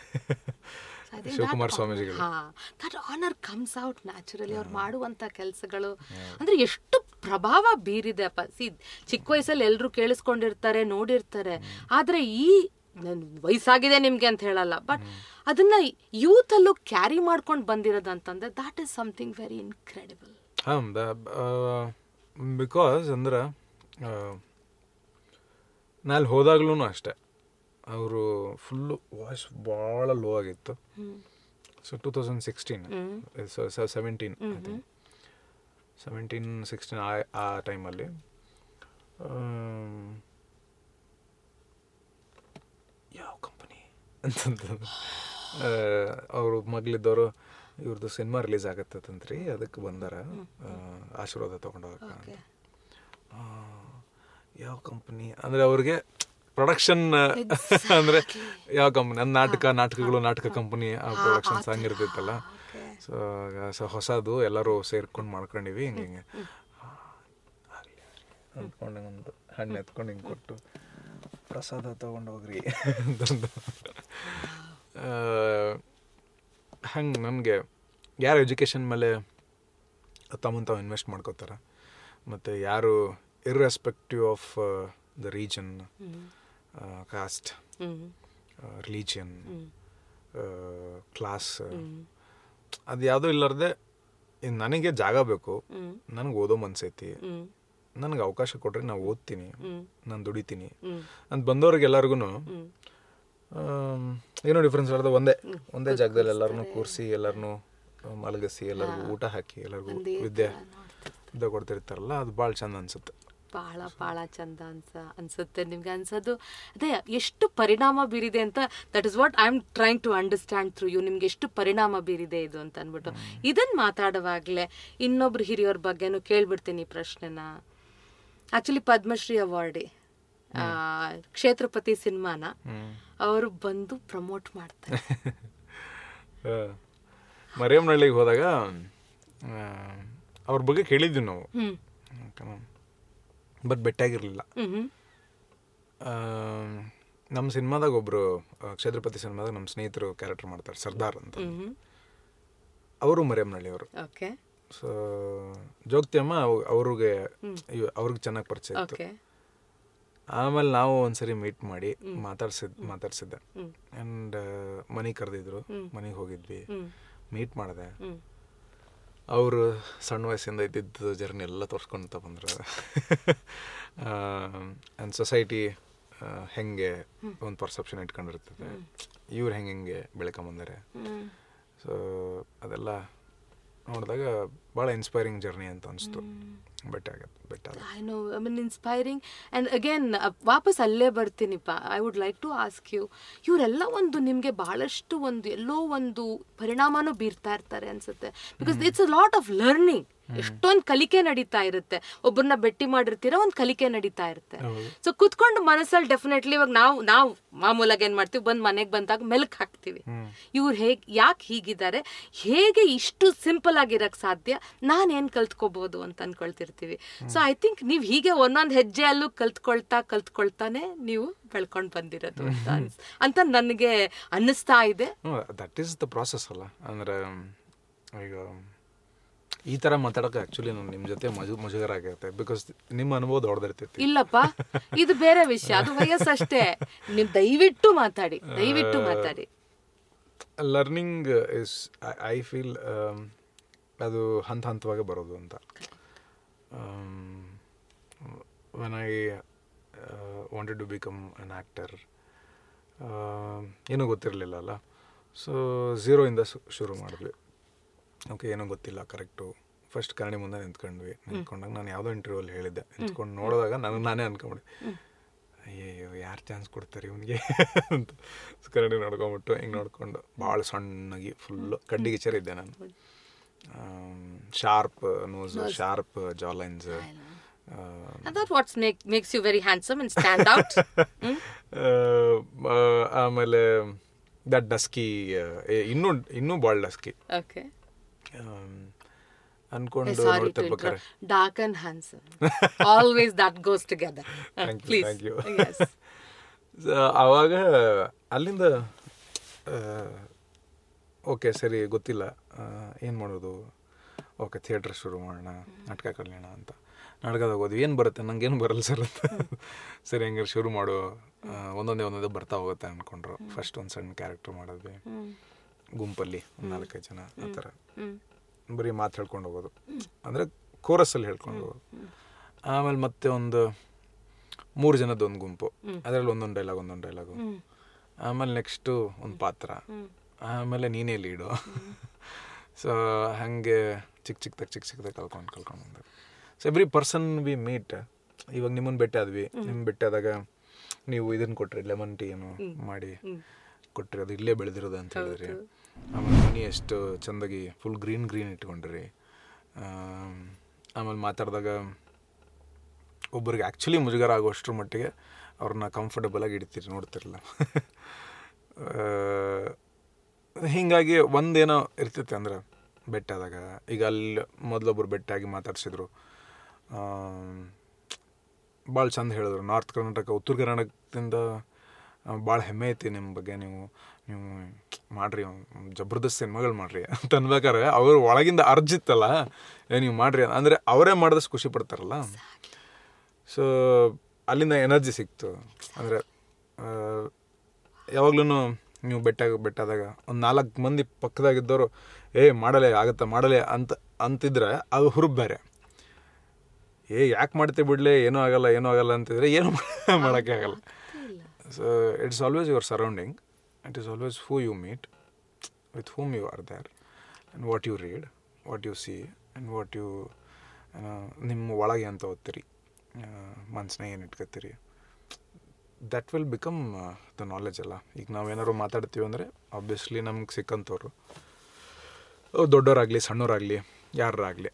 ಶಿವಕುಮಾರ್ ಸ್ವಾಮೀಜಿಗಳು ಹಾ that honour comes out naturally ಅವ್ರು ಮಾಡುವಂತ ಕೆಲಸಗಳು ಅಂದ್ರೆ ಎಷ್ಟು ಪ್ರಭಾವ ಬೀರಿದೆ ಅಪ್ಪ ಸಿ ಚಿಕ್ಕ ವಯಸ್ಸಲ್ಲಿ ಎಲ್ಲರೂ ಕೇಳಿಸ್ಕೊಂಡಿರ್ತಾರೆ ನೋಡಿರ್ತಾರೆ ಆದ್ರೆ ಈ ನನ್ ವಯಸ್ಸಾಗಿದೆ ನಿಮ್ಗೆ ಅಂತ ಹೇಳಲ್ಲ ಬಟ್ ಅದನ್ನ ಯೂತ್ ಅಲ್ಲೂ ಕ್ಯಾರಿ ಮಾಡ್ಕೊಂಡು ಬಂದಿರೋದಂತಂದ್ರೆ that is something very incredible ಹಾಂ ದ ಬಿಕಾಸ್ ಅಂದ್ರೆ ನಾ ಅಲ್ಲಿ ಹೋದಾಗ್ಲೂ ಅಷ್ಟೆ ಅವರು ಫುಲ್ಲು ವಾಯ್ಸ್ ಭಾಳ ಲೋ ಆಗಿತ್ತು so two thousand sixteen seventeen seventeen sixteen ಆ ಆ ಟೈಮಲ್ಲಿ ಯಾವ ಕಂಪನಿ ಅಂತಂತಂದು ಅವರು ಮಗಳಿದ್ದವರು ಇವ್ರದ್ದು ಸಿನಿಮಾ ರಿಲೀಸ್ ಆಗತ್ತಂತ್ರಿ ಅದಕ್ಕೆ ಬಂದಾರ ಆ, ಆಶೀರ್ವಾದ ತೊಗೊಂಡೋಗಕ್ಕ ಅಂತ ಆ, ಯಾವ ಕಂಪನಿ ಅಂದರೆ ಅವ್ರಿಗೆ ಪ್ರೊಡಕ್ಷನ್ ಅಂದರೆ ಯಾವ ಕಂಪನಿ ನನ್ನ ನಾಟಕ ನಾಟಕಗಳು ನಾಟಕ ಕಂಪನಿ ಆ ಪ್ರೊಡಕ್ಷನ್ಸ್ ಹಂಗಿರ್ತೈತಲ್ಲ ಸೊ ಸೊ ಹೊಸದು ಎಲ್ಲರೂ ಸೇರ್ಕೊಂಡು ಮಾಡ್ಕೊಂಡಿವಿ ಹಿಂಗೆ ಹಿಂಗೆ ಆಗಲಿ ಅಂದ್ಕೊಂಡು ಒಂದು ಹಣ್ಣು ಎತ್ಕೊಂಡು ಹಿಂಗೆ ಕೊಟ್ಟು ಪ್ರಸಾದ ತೊಗೊಂಡೋಗ್ರಿ ಅಂತಂದು ಹಂಗೆ ನನಗೆ ಯಾರು ಎಜುಕೇಷನ್ ಮೇಲೆ ತಮ್ಮನ್ನು ತಾವು ಇನ್ವೆಸ್ಟ್ ಮಾಡ್ಕೋತಾರೆ ಮತ್ತು ಯಾರು irrespective of the region caste hmm religion class ಅದು ಯಾವುದೂ ಇಲ್ಲಾರ್ದೆ ಇನ್ ನನಗೆ ಜಾಗ ಬೇಕು ಹ್ಮ್ ನನಗೆ ಓದೋ ಮನ್ಸೈತಿ ಹ್ಮ್ ನನಗೆ ಅವಕಾಶ ಕೊಡ್ರಿ ನಾವು ಓದ್ತೀನಿ ಹ್ಮ್ ನಾನು ದುಡಿತೀನಿ ಹ್ಮ್ ಅಂತ ಬಂದವ್ರಿಗೆ ಎಲ್ಲರಿಗೂ ಹ್ಮ್ ಏನೋ ಡಿಫ್ರೆನ್ಸ್ ಇರೋದು ಒಂದೇ ಒಂದೇ ಜಾಗದಲ್ಲಿ ಎಲ್ಲರನ್ನೂ ಕೂರಿಸಿ ಎಲ್ಲರನ್ನೂ ಮಲಗಿಸಿ ಎಲ್ಲರಿಗೂ ಊಟ ಹಾಕಿ ಎಲ್ಲರಿಗೂ ವಿದ್ಯೆ ವಿದ್ಯೆ ಕೊಡ್ತಿರ್ತಾರಲ್ಲ ಅದು ಭಾಳ ಚಂದ ಅನ್ಸುತ್ತೆ ಬಹಳ ಬಹಳ ಚಂದ ಅನ್ಸ ಅನ್ಸುತ್ತೆ ನಿಮ್ಗೆ ಅನ್ಸೋದು ಅದೇ ಎಷ್ಟು ಪರಿಣಾಮ ಬೀರಿದೆ ಅಂತ that is what I am trying to understand through you ನಿಮ್ಗೆ ಎಷ್ಟು ಪರಿಣಾಮ ಬೀರಿದೆ ಇದು ಅಂತ ಅನ್ಬಿಟ್ಟು ಇದನ್ನ ಮಾತಾಡುವಾಗಲೇ ಇನ್ನೊಬ್ರು ಹಿರಿಯವ್ರ ಬಗ್ಗೆನೂ ಕೇಳ್ಬಿಡ್ತೀನಿ ಈ ಪ್ರಶ್ನೆನ ಆಕ್ಚುಲಿ ಪದ್ಮಶ್ರೀ ಅವಾರ್ಡಿ ಕ್ಷೇತ್ರಪತಿ ಸಿನಿಮಾನ ಅವರು ಬಂದು ಪ್ರಮೋಟ್ ಮಾಡ್ತಾರೆ ಮರಿಯಮ್ಮನಹಳ್ಳಿಗೆ ಹೋದಾಗ ಆ, ಅವ್ರ ಬಗ್ಗೆ ಕೇಳಿದ್ವಿ ನಾವು ಹ್ಮ್ ಬಟ್ ಬೆಟ್ಟಾಗಿರಲಿಲ್ಲ ಹ್ಮ್ ನಮ್ಮ ಸಿನಿಮಾದಾಗ ಒಬ್ಬರು ಕ್ಷೇತ್ರಪತಿ ಸಿನಿಮಾದಾಗ ನಮ್ಮ ಸ್ನೇಹಿತರು ಕ್ಯಾರೆಕ್ಟರ್ ಮಾಡ್ತಾರೆ ಸರ್ದಾರ್ ಅಂತ ಹ್ಮ್ ಅವರು ಮರಿಯಮ್ಮನಹಳ್ಳಿ ಅವರು ಓಕೆ ಸೊ ಜೋಗ್ತಿಯಮ್ಮ ಅವ್- ಅವ್ರಿಗೆ ಇವ್- ಅವ್ರಿಗೆ ಚೆನ್ನಾಗಿ ಪರಿಚಯ ಇತ್ತು ಓಕೆ ಆಮೇಲೆ ನಾವು ಒಂದ್ಸರಿ ಮೀಟ್ ಮಾಡಿ ಮಾತಾಡ್ಸಿದ್ ಮಾತಾಡ್ಸಿದ್ದೆ ಹ್ಮ್ ಆ್ಯಂಡ್ ಮನೆಗೆ ಕರೆದಿದ್ರು ಮನೆಗೆ ಹೋಗಿದ್ವಿ ಹ್ಮ್ ಮೀಟ್ ಮಾಡಿದೆ ಹ್ಮ್ ಅವರು ಸಣ್ಣ ವಯಸ್ಸಿಂದ ಇದ್ದಿದ್ದು ಜರ್ನಿ ಎಲ್ಲ ತೋರಿಸ್ಕೊಂತ ಬಂದರು ಆ್ಯಂಡ್ ಸೊಸೈಟಿ ಹೆಂಗೆ ಒಂದು ಪರ್ಸೆಪ್ಷನ್ ಇಟ್ಕೊಂಡಿರ್ತದೆ ಇವ್ರು ಹೆಂಗೆ ಹೆಂಗೆ ಬೆಳ್ಕೊಂಬಂದಾರೆ ಹ್ಮ್ ಸೊ ಅದೆಲ್ಲ ನೋಡಿದಾಗ ಭಾಳ ಇನ್ಸ್ಪೈರಿಂಗ್ ಜರ್ನಿ ಅಂತ ಅನಿಸ್ತು ಬೆಟ್ಟ ಆಗತ್ತೆ better I know I mean inspiring and again ವಾಪಸ್ ಅಲ್ಲೇ ಬರ್ತೀನಿಪ್ಪ I would like to ask you ಇವರೆಲ್ಲ ಒಂದು ನಿಮಗೆ ಬಹಳಷ್ಟು ಒಂದು ಎಲ್ಲೋ ಒಂದು ಪರಿಣಾಮನೂ ಬೀರ್ತಾ ಇರ್ತಾರೆ ಅನ್ಸುತ್ತೆ because it's a lot of learning ಎಷ್ಟೊಂದು ಕಲಿಕೆ ನಡೀತಾ ಇರುತ್ತೆ ಒಬ್ಬರನ್ನ ಭೇಟಿ ಮಾಡಿರ್ತೀರ ಒಂದು ಕಲಿಕೆ ನಡೀತಾ ಇರುತ್ತೆ ಸೊ ಕುತ್ಕೊಂಡು ಮನಸ್ಸಲ್ಲಿ ಡೆಫಿನೆಟ್ಲಿ ಇವಾಗ ನಾವು ನಾವು ಮಾಮೂಲಾಗಿ ಏನ್ ಮಾಡ್ತೀವಿ ಬಂದ್ ಮನೆಗೆ ಬಂದಾಗ ಮೆಲ್ಕ್ ಹಾಕ್ತೀವಿ ಇವ್ರು ಹೇಗ್ ಯಾಕೆ ಹೀಗಿದ್ದಾರೆ ಹೇಗೆ ಇಷ್ಟು ಸಿಂಪಲ್ ಆಗಿರಕ್ ಸಾಧ್ಯ ನಾನು ಏನ್ ಕಲ್ತ್ಕೋಬಹುದು ಅಂತ ಅನ್ಕೊಳ್ತಿರ್ತೀವಿ ಸೊ ಐ ಥಿಂಕ್ ನೀವು ಹೀಗೆ ಒಂದೊಂದು ಹೆಜ್ಜೆಯಲ್ಲೂ ಕಲ್ತ್ಕೊಳ್ತಾ ಕಲ್ತ್ಕೊಳ್ತಾನೆ ನೀವು ಬೆಳ್ಕೊಂಡು ಬಂದಿರೋದು ಅಂತ ಅನ್ಸ್- ಅಂತ ನನಗೆ ಅನ್ನಿಸ್ತಾ ಇದೆ ದಟ್ ಈಸ್ ದ ಪ್ರಾಸೆಸ್ ಅಲ್ಲ ಅಂದರೆ ಈಗ ಈ ಥರ ಮಾತಾಡೋಕೆ ಆ್ಯಕ್ಚುಲಿ ನಾನು ನಿಮ್ಮ ಜೊತೆ ಮಜು ಮುಜುಗರ ಆಗಿರುತ್ತೆ ಬಿಕಾಸ್ ನಿಮ್ಮ ಅನುಭವ ದೊಡ್ಡದಿರ್ತೈತಿ ಇಲ್ಲಪ್ಪ ಇದು ಬೇರೆ ವಿಷಯ ಅದು ವಯಸ್ಸಷ್ಟೇ ನೀವು ದಯವಿಟ್ಟು ಮಾತಾಡಿ ದಯವಿಟ್ಟು ಮಾತಾಡಿ ಲರ್ನಿಂಗ್ ಇಸ್ ಐ ಫೀಲ್ ಅದು ಹಂತ ಹಂತವಾಗಿ ಬರೋದು ಅಂತ when I wanted to become an actor ಏನೂ ಗೊತ್ತಿರಲಿಲ್ಲ ಅಲ್ಲ ಸೊ ಝೀರೋಯಿಂದ ಶುರು ಮಾಡಿದ್ವಿ ಓಕೆ ಏನೂ ಗೊತ್ತಿಲ್ಲ ಕರೆಕ್ಟು ಫಸ್ಟ್ ಕನ್ನಡಿ ಮುಂದೆ ನಿಂತ್ಕೊಂಡ್ವಿ ನಿಂತ್ಕೊಂಡಾಗ ನಾನು ಯಾವುದೋ ಇಂಟರ್ವ್ಯೂಲ್ಲಿ ಹೇಳಿದ್ದೆ ನಿಂತ್ಕೊಂಡು ನೋಡಿದಾಗ ನನಗೆ ನಾನೇ ಅನ್ಕೊಂಬಿಡಿ ಅಯ್ಯಯ್ಯೋ ಯಾರು ಚಾನ್ಸ್ ಕೊಡ್ತಾರೆ ಇವನಿಗೆ ಅಂತ ಕನ್ನಡಿ ನೋಡ್ಕೊಂಬಿಟ್ಟು ಹಿಂಗೆ ನೋಡ್ಕೊಂಡು ಭಾಳ ಸಣ್ಣಗೆ ಫುಲ್ಲು ಕಡ್ಡಿಗೆ ಇದ್ದೆ ನಾನು sharp nose sharp jawlines That what make, makes you very handsome and stand out. Hmm? ಆಮೇಲೆ ದಟ್ ಡಸ್ಕಿ ಇನ್ನೂ ಇನ್ನೂ ಭಾಳ ಡಸ್ಕಿ Okay. ಅನ್ಕೊಂಡು Sorry to ನೋಡ್ತಿರ್ಬೇಕಾರೆ interrupt. Dark and handsome. Always that goes together. Uh, Thank you, please. thank you. Yes. So, ಆವಾಗ ಅಲ್ಲಿಂದ okay ಸರಿ ಗೊತ್ತಿಲ್ಲ ಏನು ಮಾಡೋದು ಓಕೆ ಥಿಯೇಟ್ರ್ ಶುರು ಮಾಡೋಣ ನಾಟಕ ಕಲಿಯೋಣ ಅಂತ ನಾಟಕದಾಗ ಹೋದ್ವಿ ಏನು ಬರುತ್ತೆ ನಂಗೇನು ಬರಲ್ಲ ಸರ್ ಅಂತ ಸರಿ ಹಂಗಾರೆ ಶುರು ಮಾಡು ಆ, ಒಂದೊಂದೇ ಒಂದೊಂದೇ ಬರ್ತಾ ಹೋಗುತ್ತೆ ಅಂದ್ಕೊಂಡ್ರು ಫಸ್ಟ್ ಒಂದು ಸಣ್ಣ ಕ್ಯಾರೆಕ್ಟರ್ ಮಾಡಿದ್ವಿ ಗುಂಪಲ್ಲಿ ಒಂದು ನಾಲ್ಕೈದು ಜನ ಆ ಥರ Hmm. ಬರೀ ಮಾತು ಹೇಳ್ಕೊಂಡು ಹೋಗೋದು ಅಂದರೆ ಕೋರಸ್ಸಲ್ಲಿ ಹೇಳ್ಕೊಂಡು ಹೋಗೋದು ಆಮೇಲೆ ಮತ್ತೆ ಒಂದು ಮೂರು ಜನದ ಒಂದು ಗುಂಪು ಅದರಲ್ಲಿ ಒಂದೊಂದು ಡೈಲಾಗ್ ಒಂದೊಂದು ಡೈಲಾಗು ಆಮೇಲೆ ನೆಕ್ಸ್ಟು ಒಂದು ಪಾತ್ರ ಆಮೇಲೆ ನೀನೇ ಲೀಡು ಸೊ ಹಾಗೆ ಚಿಕ್ಕ ಚಿಕ್ಕದಾಗ ಚಿಕ್ಕ ಚಿಕ್ಕದಾಗ ಕಲ್ಕೊಂಡು ಕಲ್ಕೊಂಡು ಬಂದೆ so every person we meet ಇವಾಗ ನಿಮ್ಮನ್ನು ಭೇಟಿ ಆದ್ವಿ ನಿಮ್ಮ ಭೇಟಿ ಆದಾಗ ನೀವು ಇದನ್ನು ಕೊಟ್ರಿ ಲೆಮನ್ ಟೀ ಏನು ಮಾಡಿ ಕೊಟ್ರಿ ಅದು ಇಲ್ಲೇ ಬೆಳೆದಿರೋದು ಅಂತ ಹೇಳಿದ್ರಿ ಆಮೇಲೆ ಮನಿ ಎಷ್ಟು ಚೆಂದಾಗಿ ಫುಲ್ ಗ್ರೀನ್ ಗ್ರೀನ್ ಇಟ್ಕೊಂಡ್ರಿ ಆಮ್, ಆಮೇಲೆ ಮಾತಾಡಿದಾಗ ಒಬ್ಬರಿಗೆ ಆ್ಯಕ್ಚುಲಿ ಮುಜುಗರ ಆಗೋಷ್ಟ್ರ ಮಟ್ಟಿಗೆ ಅವ್ರನ್ನ ಕಂಫರ್ಟಬಲ್ ಆಗಿ ಇಡ್ತೀರಿ ನೋಡ್ತಿರಲ್ಲ ಹೀಗಾಗಿ ಒಂದೇನೋ ಇರ್ತೈತೆ ಅಂದ್ರೆ ಬೆಟ್ಟಾದಾಗ ಈಗ ಅಲ್ಲಿ ಮೊದಲೊಬ್ಬರು ಬೆಟ್ಟಾಗಿ ಮಾತಾಡ್ಸಿದ್ರು ಭಾಳ ಚಂದ ಹೇಳಿದ್ರು ನಾರ್ತ್ ಕರ್ನಾಟಕ ಉತ್ತರ ಕರ್ನಾಟಕದಿಂದ ಭಾಳ ಹೆಮ್ಮೆ ಐತಿ ನಿಮ್ಮ ಬಗ್ಗೆ ನೀವು ನೀವು ಮಾಡ್ರಿ ಒಂದ್ ಜಬರ್ದಸ್ತ್ ಸಿನಿಮಾಗಳು ಮಾಡ್ರಿ ಅಂತ ಅನ್ಬೇಕಾರೆ ಅವ್ರ ಒಳಗಿಂದ ಅರ್ಜಿತ್ತಲ್ಲ ಏ ನೀವು ಮಾಡ್ರಿ ಅಂದರೆ ಅವರೇ ಮಾಡಿದಷ್ಟು ಖುಷಿ ಪಡ್ತಾರಲ್ಲ ಸೊ ಅಲ್ಲಿಂದ ಎನರ್ಜಿ ಸಿಕ್ತು ಅಂದರೆ ಯಾವಾಗ್ಲೂ ನೀವು ಬೆಟ್ಟ ಬೆಟ್ಟಾದಾಗ ಒಂದು ನಾಲ್ಕು ಮಂದಿ ಪಕ್ಕದಾಗಿದ್ದವರು ಏ ಮಾಡಲೇ ಆಗತ್ತಾ ಮಾಡಲೇ ಅಂತ ಅಂತಿದ್ರೆ ಅದು ಹುರುಪ್ ಬೇರೆ ಏ ಯಾಕೆ ಮಾಡ್ತೀವಿ ಬಿಡ್ಲೆ ಏನೂ ಆಗಲ್ಲ ಏನೂ ಆಗಲ್ಲ ಅಂತಿದ್ರೆ ಏನು ಮಾಡೋಕ್ಕೆ ಆಗಲ್ಲ so it's always your surrounding it is always who you meet with whom you are there and what you read what you see and what you ನಿಮ್ಮ ಒಳಗೆ ಅಂತ ಓದ್ತೀರಿ ಮನ್ಸನ್ನ ಏನು ಇಟ್ಕೊತೀರಿ that will become the knowledge ಅಲ್ಲ ಈಗ ನಾವೇನಾದ್ರು ಮಾತಾಡ್ತೀವಿ ಅಂದರೆ ಆಬ್ವಿಯಸ್ಲಿ ನಮ್ಗೆ ಸಿಕ್ಕಂಥವ್ರು ಅವ್ರು ದೊಡ್ಡವರಾಗಲಿ ಸಣ್ಣವರಾಗಲಿ ಯಾರಾಗಲಿ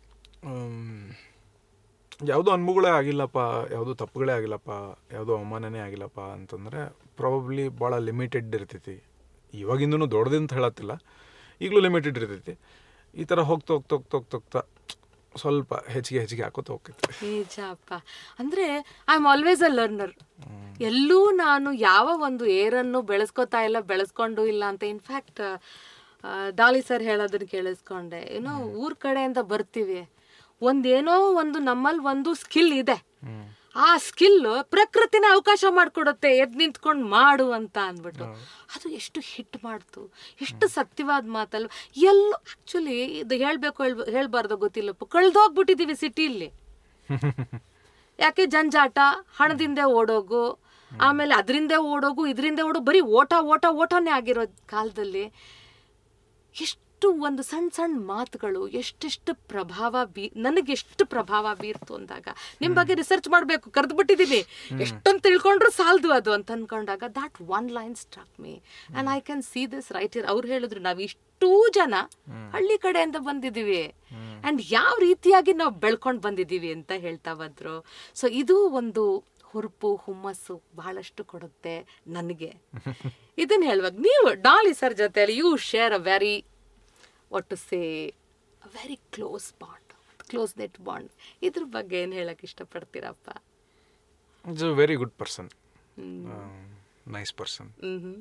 ಯಾವುದೋ ಅನುಭವಗಳೇ ಆಗಿಲ್ಲಪ್ಪ ಯಾವುದೋ ತಪ್ಪುಗಳೇ ಆಗಿಲ್ಲಪ್ಪ ಯಾವುದೋ ಅವಮಾನನೇ ಆಗಿಲ್ಲಪ್ಪ ಅಂತಂದರೆ ಪ್ರಾಬಬ್ಲಿ ಭಾಳ ಲಿಮಿಟೆಡ್ ಇರ್ತೈತಿ ಇವಾಗಿಂದೂ ದೊಡ್ಡದಂತ ಹೇಳತ್ತಿಲ್ಲ ಈಗಲೂ ಲಿಮಿಟೆಡ್ ಇರ್ತೈತಿ ಈ ಥರ ಹೋಗ್ತಾ ಹೋಗ್ತಾ ಹೋಗ್ತಾ ಹೋಗ್ತಾ ಹೋಗ್ತಾ ಸ್ವಲ್ಪ ಹೆಚ್ಚಿಗೆ ಹೆಚ್ಚಿಗೆ ಹಾಕೋತ ಹೋಗ್ತೈತಿ ನಿಜಪ್ಪ ಅಂದ್ರೆ I am always a learner ಎಲ್ಲೂ ನಾನು ಯಾವ ಒಂದು ಏರನ್ನು ಬೆಳೆಸ್ಕೊತಾ ಇಲ್ಲ ಬೆಳೆಸ್ಕೊಂಡು ಇಲ್ಲ ಅಂತ ಇನ್ಫ್ಯಾಕ್ಟ್ ಡಾಲಿ ಸರ್ ಹೇಳೋದನ್ನ ಕೇಳಿಸ್ಕೊಂಡೆ ಏನೋ ಊರ್ ಕಡೆಯಿಂದ ಬರ್ತೀವಿ ಒಂದೇನೋ ಒಂದು ನಮ್ಮಲ್ಲಿ ಒಂದು ಸ್ಕಿಲ್ ಇದೆ ಆ ಸ್ಕಿಲ್ ಪ್ರಕೃತಿನ ಅವಕಾಶ ಮಾಡಿಕೊಡುತ್ತೆ ಎದ್ ನಿಂತ್ಕೊಂಡು ಮಾಡು ಅಂತ ಅಂದ್ಬಿಟ್ಟು ಅದು ಎಷ್ಟು ಹಿಟ್ ಮಾಡ್ತು ಎಷ್ಟು ಸತ್ಯವಾದ ಮಾತಲ್ವ ಎಲ್ಲೋ ಆಕ್ಚುಲಿ ಇದು ಹೇಳ್ಬೇಕು ಹೇಳ್ ಹೇಳ್ಬಾರ್ದು ಗೊತ್ತಿಲ್ಲಪ್ಪ ಕಳ್ದೋಗ್ಬಿಟ್ಟಿದೀವಿ ಸಿಟಿಲಿ ಯಾಕೆ ಜಂಜಾಟ ಹಣದಿಂದೆ ಓಡೋಗು ಆಮೇಲೆ ಅದರಿಂದ ಓಡೋಗು ಇದರಿಂದ ಓಡೋ ಬರೀ ಓಟ ಓಟ ಓಟನೇ ಆಗಿರೋ ಕಾಲದಲ್ಲಿ ಎಷ್ಟು ಒಂದು ಸಣ್ಣ ಸಣ್ಣ ಮಾತುಗಳು ಎಷ್ಟೆಷ್ಟು ಪ್ರಭಾವ ಬೀ ನನಗೆ ಎಷ್ಟು ಪ್ರಭಾವ ಬೀರ್ತು ಅಂದಾಗ ನಿಮ್ಮ ಬಗ್ಗೆ ರಿಸರ್ಚ್ ಮಾಡಬೇಕು ಕರೆದು ಬಿಟ್ಟಿದ್ದೀನಿ ಎಷ್ಟೊಂದು ತಿಳ್ಕೊಂಡ್ರು ಸಾಲದು ಅದು ಅಂತ ಅನ್ಕೊಂಡಾಗ that one line struck me and I can see this right ಇರ್ ಅವ್ರು ಹೇಳಿದ್ರು ನಾವು ಇಷ್ಟೂ ಜನ ಹಳ್ಳಿ ಕಡೆಯಿಂದ ಬಂದಿದ್ದೀವಿ ಆ್ಯಂಡ್ ಯಾವ ರೀತಿಯಾಗಿ ನಾವು ಬೆಳ್ಕೊಂಡು ಬಂದಿದ್ದೀವಿ ಅಂತ ಹೇಳ್ತಾ ಬಂದ್ರು ಸೊ ಇದು ಒಂದು ಹುರುಪು ಹುಮ್ಮಸ್ಸು ಬಹಳಷ್ಟು ಕೊಡುತ್ತೆ ನನಗೆ ಇದನ್ನ ಹೇಳುವಾಗ ನೀವು ಡಾಲಿ ಸರ್ ಜೊತೆಲಿ you share a very what to say a very close bond close knit bond ಇದ್ರ ಬಗ್ಗೆ ಏನು ಹೇಳಕ್ ಇಷ್ಟಪಡ್ತೀರಪ್ಪ it's a very good person nice person hmm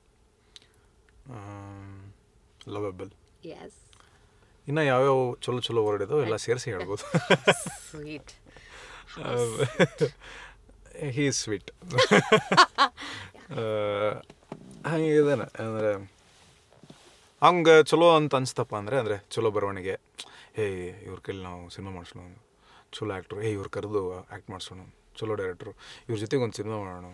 lovable yes ಇನ್ನು ಯಾವ್ಯಾವ ಚಲೋ ಚಲೋ ವರ್ಡ್ ಇದಾವೆ ಎಲ್ಲ ಸೇರಿಸಿ ಹೇಳ್ಬೋದು ಸ್ವೀಟ್ ಹೀ ಸ್ವೀಟ್ ಹಂಗೆ ಇದಾನೆ ಅಂದರೆ ಹಂಗೆ ಚಲೋ ಅಂತ ಅನ್ಸ್ತಪ್ಪ ಅಂದರೆ ಅಂದರೆ ಚಲೋ ಬರವಣಿಗೆ ಹೇ ಇವ್ರ ಕೈಲಿ ನಾವು ಸಿನಿಮಾ ಮಾಡಿಸೋಣ ಚಲೋ ಆ್ಯಕ್ಟ್ರು ಹೇ ಇವ್ರು ಕರೆದು ಆ್ಯಕ್ಟ್ ಮಾಡಿಸೋಣ ಚಲೋ ಡೈರೆಕ್ಟ್ರು ಇವ್ರ ಜೊತೆಗೆ ಒಂದು ಸಿನಿಮಾ ಮಾಡೋಣ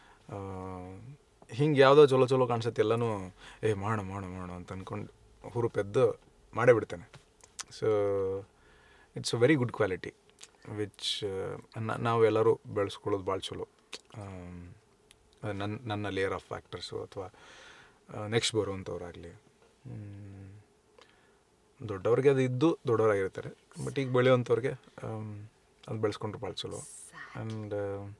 ಹಿಂಗೆ ಯಾವುದೋ ಚಲೋ ಚಲೋ ಕಾಣಿಸುತ್ತೆ ಎಲ್ಲನೂ ಏ ಮಾಡೋಣ ಮಾಡೋಣ ಮಾಡೋಣ ಅಂತ ಅಂದ್ಕೊಂಡು ಹುರುಪೆದ್ದು ಮಾಡೇ ಬಿಡ್ತೇನೆ so it's a very good quality which ನಾವು ಎಲ್ಲರೂ ಬೆಳೆಸ್ಕೊಳ್ಳೋದು ಭಾಳ ಚಲೋ ಆಮ್, ಅದು ನನ್ನ ನನ್ನ ಲೇಯರ್ ಆಫ್ ಫ್ಯಾಕ್ಟರ್ಸು ಅಥವಾ ನೆಕ್ಸ್ಟ್ ಬರುವಂಥವ್ರಾಗಲಿ ದೊಡ್ಡವ್ರಿಗೆ ಅದು ಇದ್ದು ದೊಡ್ಡವರಾಗಿರ್ತಾರೆ ಬಟ್ ಈಗ ಬೆಳೆಯುವಂಥವ್ರಿಗೆ ಅದು ಬೆಳೆಸ್ಕೊಂಡ್ರೆ ಭಾಳ ಚಲೋ ಆ್ಯಂಡ್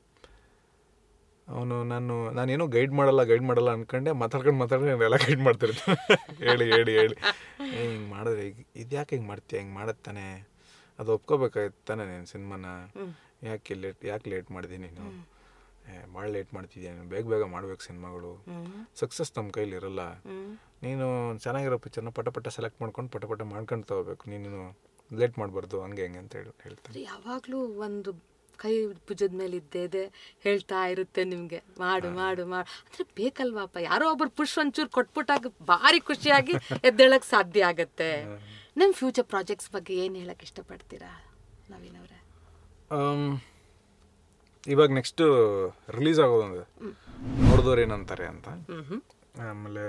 ಅವನು ನಾನು ನಾನೇನೋ ಗೈಡ್ ಮಾಡಲ್ಲ ಗೈಡ್ ಮಾಡಲ್ಲ ಅನ್ಕೊಂಡೆ ಮಾತಾಡ್ಕೊಂಡು ಮಾತಾಡ್ಕೊಂಡು ಎಲ್ಲ ಗೈಡ್ ಮಾಡ್ತಿರ್ತೀನಿ ಹೇಳಿ ಹೇಳಿ ಹೇಳಿ ಏ ಹಿಂಗೆ ಮಾಡಿದ್ರೆ ಈಗ ಇದು ಯಾಕೆ ಹಿಂಗೆ ಮಾಡ್ತೀಯ ಹಿಂಗೆ ಮಾಡತ್ತಾನೆ ಅದು ಒಪ್ಕೋಬೇಕಾಗಿತ್ತು ತಾನೆ ನೀನು ಸಿನಿಮಾನ ಯಾಕೆ ಲೇಟ್ ಯಾಕೆ ಲೇಟ್ ಮಾಡಿದೆ ನೀನು ಭಾಳ ಲೇಟ್ ಮಾಡ್ತಿದ್ಯಾ ನೀನು ಬೇಗ ಬೇಗ ಮಾಡ್ಬೇಕು ಸಿನಿಮಾಗಳು ಸಕ್ಸಸ್ ನಮ್ಮ ಕೈಲಿ ಇರಲ್ಲ ನೀನು ಚೆನ್ನಾಗಿರೋ ಪಿಕ್ಚರ್ನ ಪಟ ಪಟ ಸೆಲೆಕ್ಟ್ ಮಾಡ್ಕೊಂಡು ಪಟ ಪಟ ಮಾಡ್ಕೊಂಡು ತಗೋಬೇಕು ನೀನು ಲೇಟ್ ಮಾಡಬಾರ್ದು ಹಂಗೆ ಹೆಂಗೆ ಅಂತ ಹೇಳಿ ಹೇಳ್ತಾನೆ ಯಾವಾಗ್ಲೂ ಒಂದು ಕೈ ಭುಜದ ಮೇಲೆ ಇದ್ದೇ ಇದೆ ಹೇಳ್ತಾ ಇರುತ್ತೆ ನಿಮ್ಗೆ ಮಾಡು ಮಾಡು ಮಾಡು ಅಂದ್ರೆ ಬೇಕಲ್ವಾಪ ಯಾರೋ ಒಬ್ರು ಪುಷ್ ಒಂಚೂರು ಕೊಟ್ಬಿಟ್ಟಾಗ ಭಾರಿ ಖುಷಿಯಾಗಿ ಎದ್ದೇಳಕ್ ಸಾಧ್ಯ ಆಗತ್ತೆ ನಿಮ್ ಫ್ಯೂಚರ್ ಪ್ರಾಜೆಕ್ಟ್ಸ್ ಬಗ್ಗೆ ಏನ್ ಹೇಳಕ್ ಇಷ್ಟಪಡ್ತೀರಾ ನವೀನ್ ಅವ್ರೆ ಆಮ್, ಇವಾಗ ನೆಕ್ಸ್ಟ್ ರಿಲೀಸ್ ಆಗೋದೊಂದು ನೋಡಿದವ್ರು ಏನಂತಾರೆ ಅಂತ ಆಮೇಲೆ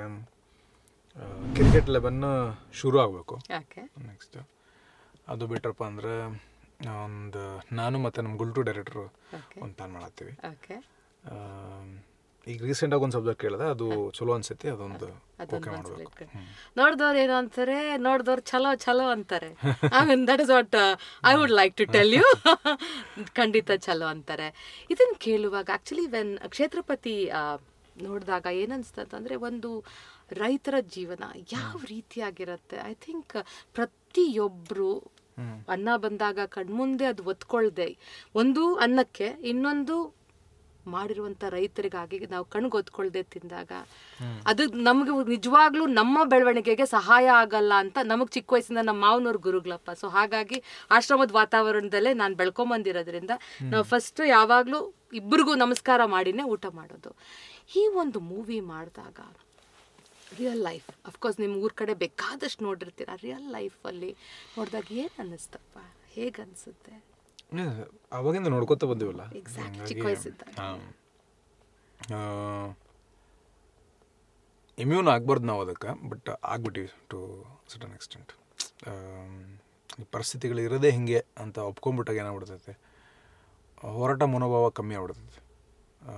ಕ್ರಿಕೆಟ್ ಲೆವೆನ್ ಶುರು ಆಗಬೇಕು ಓಕೆ ನೆಕ್ಸ್ಟ್ ಅದು ಬಿಟ್ರಪ್ಪ ಅಂದ್ರೆ ಒಂದು ನಾನು ಮತ್ತು ನಮ್ಮ ಗುಲ್ಟು ಡೈರೆಕ್ಟ್ರು Okay. ಒಂದು ಪ್ಲಾನ್ ಮಾಡತ್ತೀವಿ ಓಕೆ ಆಮ್, ಈಗ ರೀಸೆಂಟಾಗಿ ಒಂದು ಸಬ್ಜೆಕ್ಟ್ ಕೇಳಿದೆ ಅದು ಚಲೋ ಅನ್ಸೈತಿ ಅದೊಂದು ಅದೊಂದು ಓಕೆ ಮನ್ಸಲ್ಲಿ ಮಾಡಬೇಕು ಇಟ್ಕೊಂಡು ನೋಡ್ದವ್ರು ಏನು ಅಂತಾರೆ ನೋಡ್ದವ್ರು ಚಲೋ ಚಲೋ ಅಂತಾರೆ I mean that is what I would like to tell you ಖಂಡಿತ ಚಲೋ ಅಂತಾರೆ ಇದನ್ನ ಕೇಳುವಾಗ ಆಕ್ಚುಲಿ ವೆನ್ ಕ್ಷೇತ್ರಪತಿ ಆ, ನೋಡಿದಾಗ ಏನನ್ಸ್ತಂತಂದ್ರೆ ಒಂದು ರೈತರ ಜೀವನ ಯಾವ ರೀತಿಯಾಗಿರುತ್ತೆ ಐ ಥಿಂಕ್ ಪ್ರತಿಯೊಬ್ಬರು ಅನ್ನ ಬಂದಾಗ ಕಣ್ಮುಂದೆ ಅದು ಒತ್ಕೊಳ್ದೆ ಒಂದು ಅನ್ನಕ್ಕೆ ಇನ್ನೊಂದು ಮಾಡಿರುವಂತ ರೈತರಿಗಾಗಿ ನಾವು ಕಣ್ಗೊತ್ಕೊಳ್ದೆ ತಿಂದಾಗ ಅದು ನಮ್ಗೆ ನಿಜವಾಗ್ಲೂ ನಮ್ಮ ಬೆಳವಣಿಗೆಗೆ ಸಹಾಯ ಆಗಲ್ಲ ಅಂತ ನಮಗ್ ಚಿಕ್ಕ ವಯಸ್ಸಿಂದ ನಮ್ಮ ಮಾವನವ್ರ ಗುರುಗಳಪ್ಪ ಸೊ ಹಾಗಾಗಿ ಆಶ್ರಮದ ವಾತಾವರಣದಲ್ಲೇ ನಾನು ಬೆಳ್ಕೊಂಬಂದಿರೋದ್ರಿಂದ ನಾವು ಫಸ್ಟ್ ಯಾವಾಗ್ಲೂ ಇಬ್ಬರಿಗೂ ನಮಸ್ಕಾರ ಮಾಡಿನೇ ಊಟ ಮಾಡೋದು ಈ ಒಂದು ಮೂವಿ ಮಾಡಿದಾಗ ರಿಯಲ್ ಲೈಫ್ ಅಫ್ಕೋರ್ಸ್ ನಿಮ್ಮ ಊರ್ ಕಡೆ ಬೇಕಾದಷ್ಟು ನೋಡಿರ್ತೀರ ರಿಯಲ್ ಲೈಫಲ್ಲಿ ನೋಡಿದಾಗ ಏನು ಅನ್ನಿಸ್ತಪ್ಪ ಹೇಗೆ ಅನಿಸುತ್ತೆ ಅವಾಗಿಂದ ನೋಡ್ಕೊತ ಬಂದಿವಲ್ಲ Exact, ಚಿಕ್ಕ ವಯಸ್ಸಿದ್ದಾಗ. ಇಮ್ಯೂನ್ ಆಗ್ಬಾರ್ದು ನಾವು ಅದಕ್ಕೆ ಬಟ್ ಆಗ್ಬಿಟ್ಟಿವಿ ಟು ಸಟನ್ ಎಕ್ಸ್ಟೆಂಟ್ ಈ ಪರಿಸ್ಥಿತಿಗಳು ಇರೋದೇ ಹಿಂಗೆ ಅಂತ ಒಪ್ಕೊಂಡ್ಬಿಟ್ಟಾಗ ಏನಾಗ್ಬಿಡ್ತೈತೆ ಹೋರಾಟ ಮನೋಭಾವ ಕಮ್ಮಿ ಆಗ್ಬಿಡ್ತೈತೆ ಆ,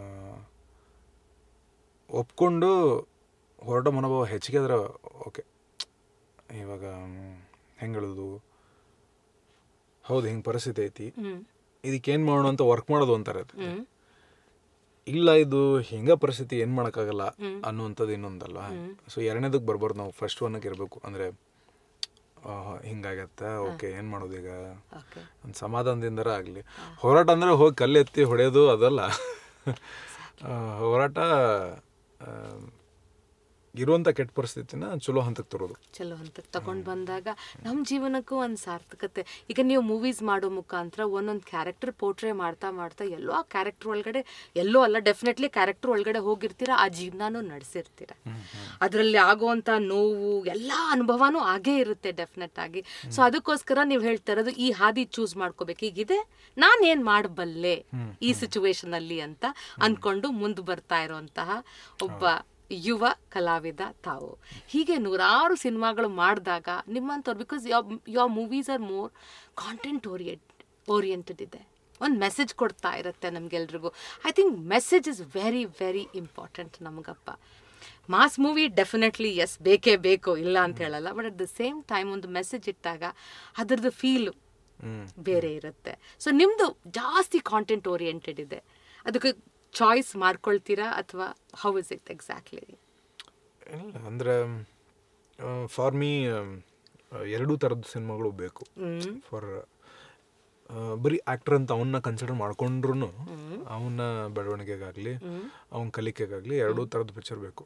ಒಪ್ಕೊಂಡು ಹೋರಾಟ ಮನೋಭಾವ ಹೆಚ್ಚಿಗೆ ಆದ್ರೆ ಓಕೆ ಇವಾಗ ಹೆಂಗೆ ಹೇಳೋದು ಹೌದು ಹಿಂಗೆ ಪರಿಸ್ಥಿತಿ ಐತಿ ಹ್ಮ್ ಇದಕ್ಕೇನು ಮಾಡೋಣ ಅಂತ ವರ್ಕ್ ಮಾಡೋದು ಅಂತಾರೆ ಅದು. ಹ್ಮ್ ಇಲ್ಲ ಇದು ಹಿಂಗ ಪರಿಸ್ಥಿತಿ ಏನು ಮಾಡೋಕ್ಕಾಗಲ್ಲ ಅನ್ನುವಂಥದ್ದು ಇನ್ನೊಂದಲ್ಲ ಸೊ ಎರಡನೇದಕ್ಕೆ ಬರ್ಬಾರ್ದು ನಾವು ಫಸ್ಟ್ ಒನ್ನಕ್ಕೆ ಇರಬೇಕು ಅಂದರೆ ಹಿಂಗಾಗತ್ತೆ ಓಕೆ ಏನು ಮಾಡೋದು ಈಗ ಓಕೆ ಒಂದು ಸಮಾಧಾನದಿಂದರ ಆಗಲಿ ಹೋರಾಟ ಅಂದರೆ ಹೋಗಿ ಕಲ್ಲೆತ್ತಿ ಹೊಡೆಯೋದು ಅದಲ್ಲ ಆ, ಹೋರಾಟ ಆ, ಇರುವಂಥ ಕೆಟ್ಟ ಪರಿಸ್ಥಿತಿನ ಚಲೋ ಹಂತಕ್ಕೆ ತರೋದು ಚಲೋ ಅಂತ ತಗೊಂಡ್ ಬಂದಾಗ ನಮ್ಮ ಜೀವನಕ್ಕೂ ಒಂದು ಸಾರ್ಥಕತೆ ಈಗ ನೀವು ಮೂವೀಸ್ ಮಾಡೋ ಮುಖಾಂತರ ಒಂದೊಂದು ಕ್ಯಾರೆಕ್ಟರ್ ಪೋರ್ಟ್ರೇ ಮಾಡ್ತಾ ಮಾಡ್ತಾ ಎಲ್ಲೋ ಆ ಕ್ಯಾರೆಕ್ಟರ್ ಒಳಗಡೆ ಎಲ್ಲೋ ಅಲ್ಲ ಡೆಫಿನೆಟ್ಲಿ ಕ್ಯಾರೆಕ್ಟರ್ ಒಳಗಡೆ ಹೋಗಿರ್ತೀರ ಆ ಜೀವನನೂ ನಡೆಸಿರ್ತೀರ ಅದರಲ್ಲಿ ಆಗುವಂಥ ನೋವು ಎಲ್ಲ ಅನುಭವನೂ ಆಗೇ ಇರುತ್ತೆ ಡೆಫಿನೆಟ್ ಆಗಿ ಸೊ ಅದಕ್ಕೋಸ್ಕರ ನೀವು ಹೇಳ್ತಾ ಇರೋದು ಈ ಹಾದಿ ಚೂಸ್ ಮಾಡ್ಕೋಬೇಕು ಈಗಿದೆ ನಾನೇನ್ ಮಾಡಬಲ್ಲೆ ಈ ಸಿಚುವೇಶನ್ ಅಲ್ಲಿ ಅಂತ ಅನ್ಕೊಂಡು ಮುಂದೆ ಬರ್ತಾ ಇರುವಂತಹ ಒಬ್ಬ ಯುವ ಕಲಾವಿದ ತಾವು ಹೀಗೆ ನೂರಾರು ಸಿನಿಮಾಗಳು ಮಾಡಿದಾಗ ನಿಮ್ಮಂಥವ್ರು because your movies are more content orient oriented ಇದೆ ಒಂದು ಮೆಸೇಜ್ ಕೊಡ್ತಾ ಇರುತ್ತೆ ನಮಗೆಲ್ರಿಗೂ I think message is very very important ನಮಗಪ್ಪ ಮಾಸ್ ಮೂವಿ ಡೆಫಿನೆಟ್ಲಿ ಎಸ್ ಬೇಕೇ ಬೇಕು ಇಲ್ಲ ಅಂತ ಹೇಳಲ್ಲ but at the same time ಒಂದು ಮೆಸೇಜ್ ಇಟ್ಟಾಗ ಅದರದ್ದು ಫೀಲು ಬೇರೆ ಇರುತ್ತೆ ಸೊ ನಿಮ್ಮದು ಜಾಸ್ತಿ ಕಾಂಟೆಂಟ್ ಓರಿಯೆಂಟೆಡ್ ಇದೆ ಅದಕ್ಕೆ ಚಾಯ್ಸ್ ಮಾಡ್ಕೊಳ್ತೀರಾ ಅಥವಾ ಹೌ ಇಸ್ ಇಟ್ ಎಕ್ಸಾಕ್ಟ್ಲಿ ಇಲ್ಲ ಅಂದರೆ ಫಾರ್ ಮೀ ಎರಡೂ ಥರದ ಸಿನಿಮಾಗಳು ಬೇಕು ಫಾರ್ ಬರೀ ಆ್ಯಕ್ಟರ್ ಅಂತ ಅವನ್ನ ಕನ್ಸಿಡರ್ ಮಾಡ್ಕೊಂಡ್ರು ಅವನ ಬೆಳವಣಿಗೆಗಾಗಲಿ ಅವನ ಕಲಿಕೆಗಾಗಲಿ ಎರಡೂ ಥರದ ಪಿಕ್ಚರ್ ಬೇಕು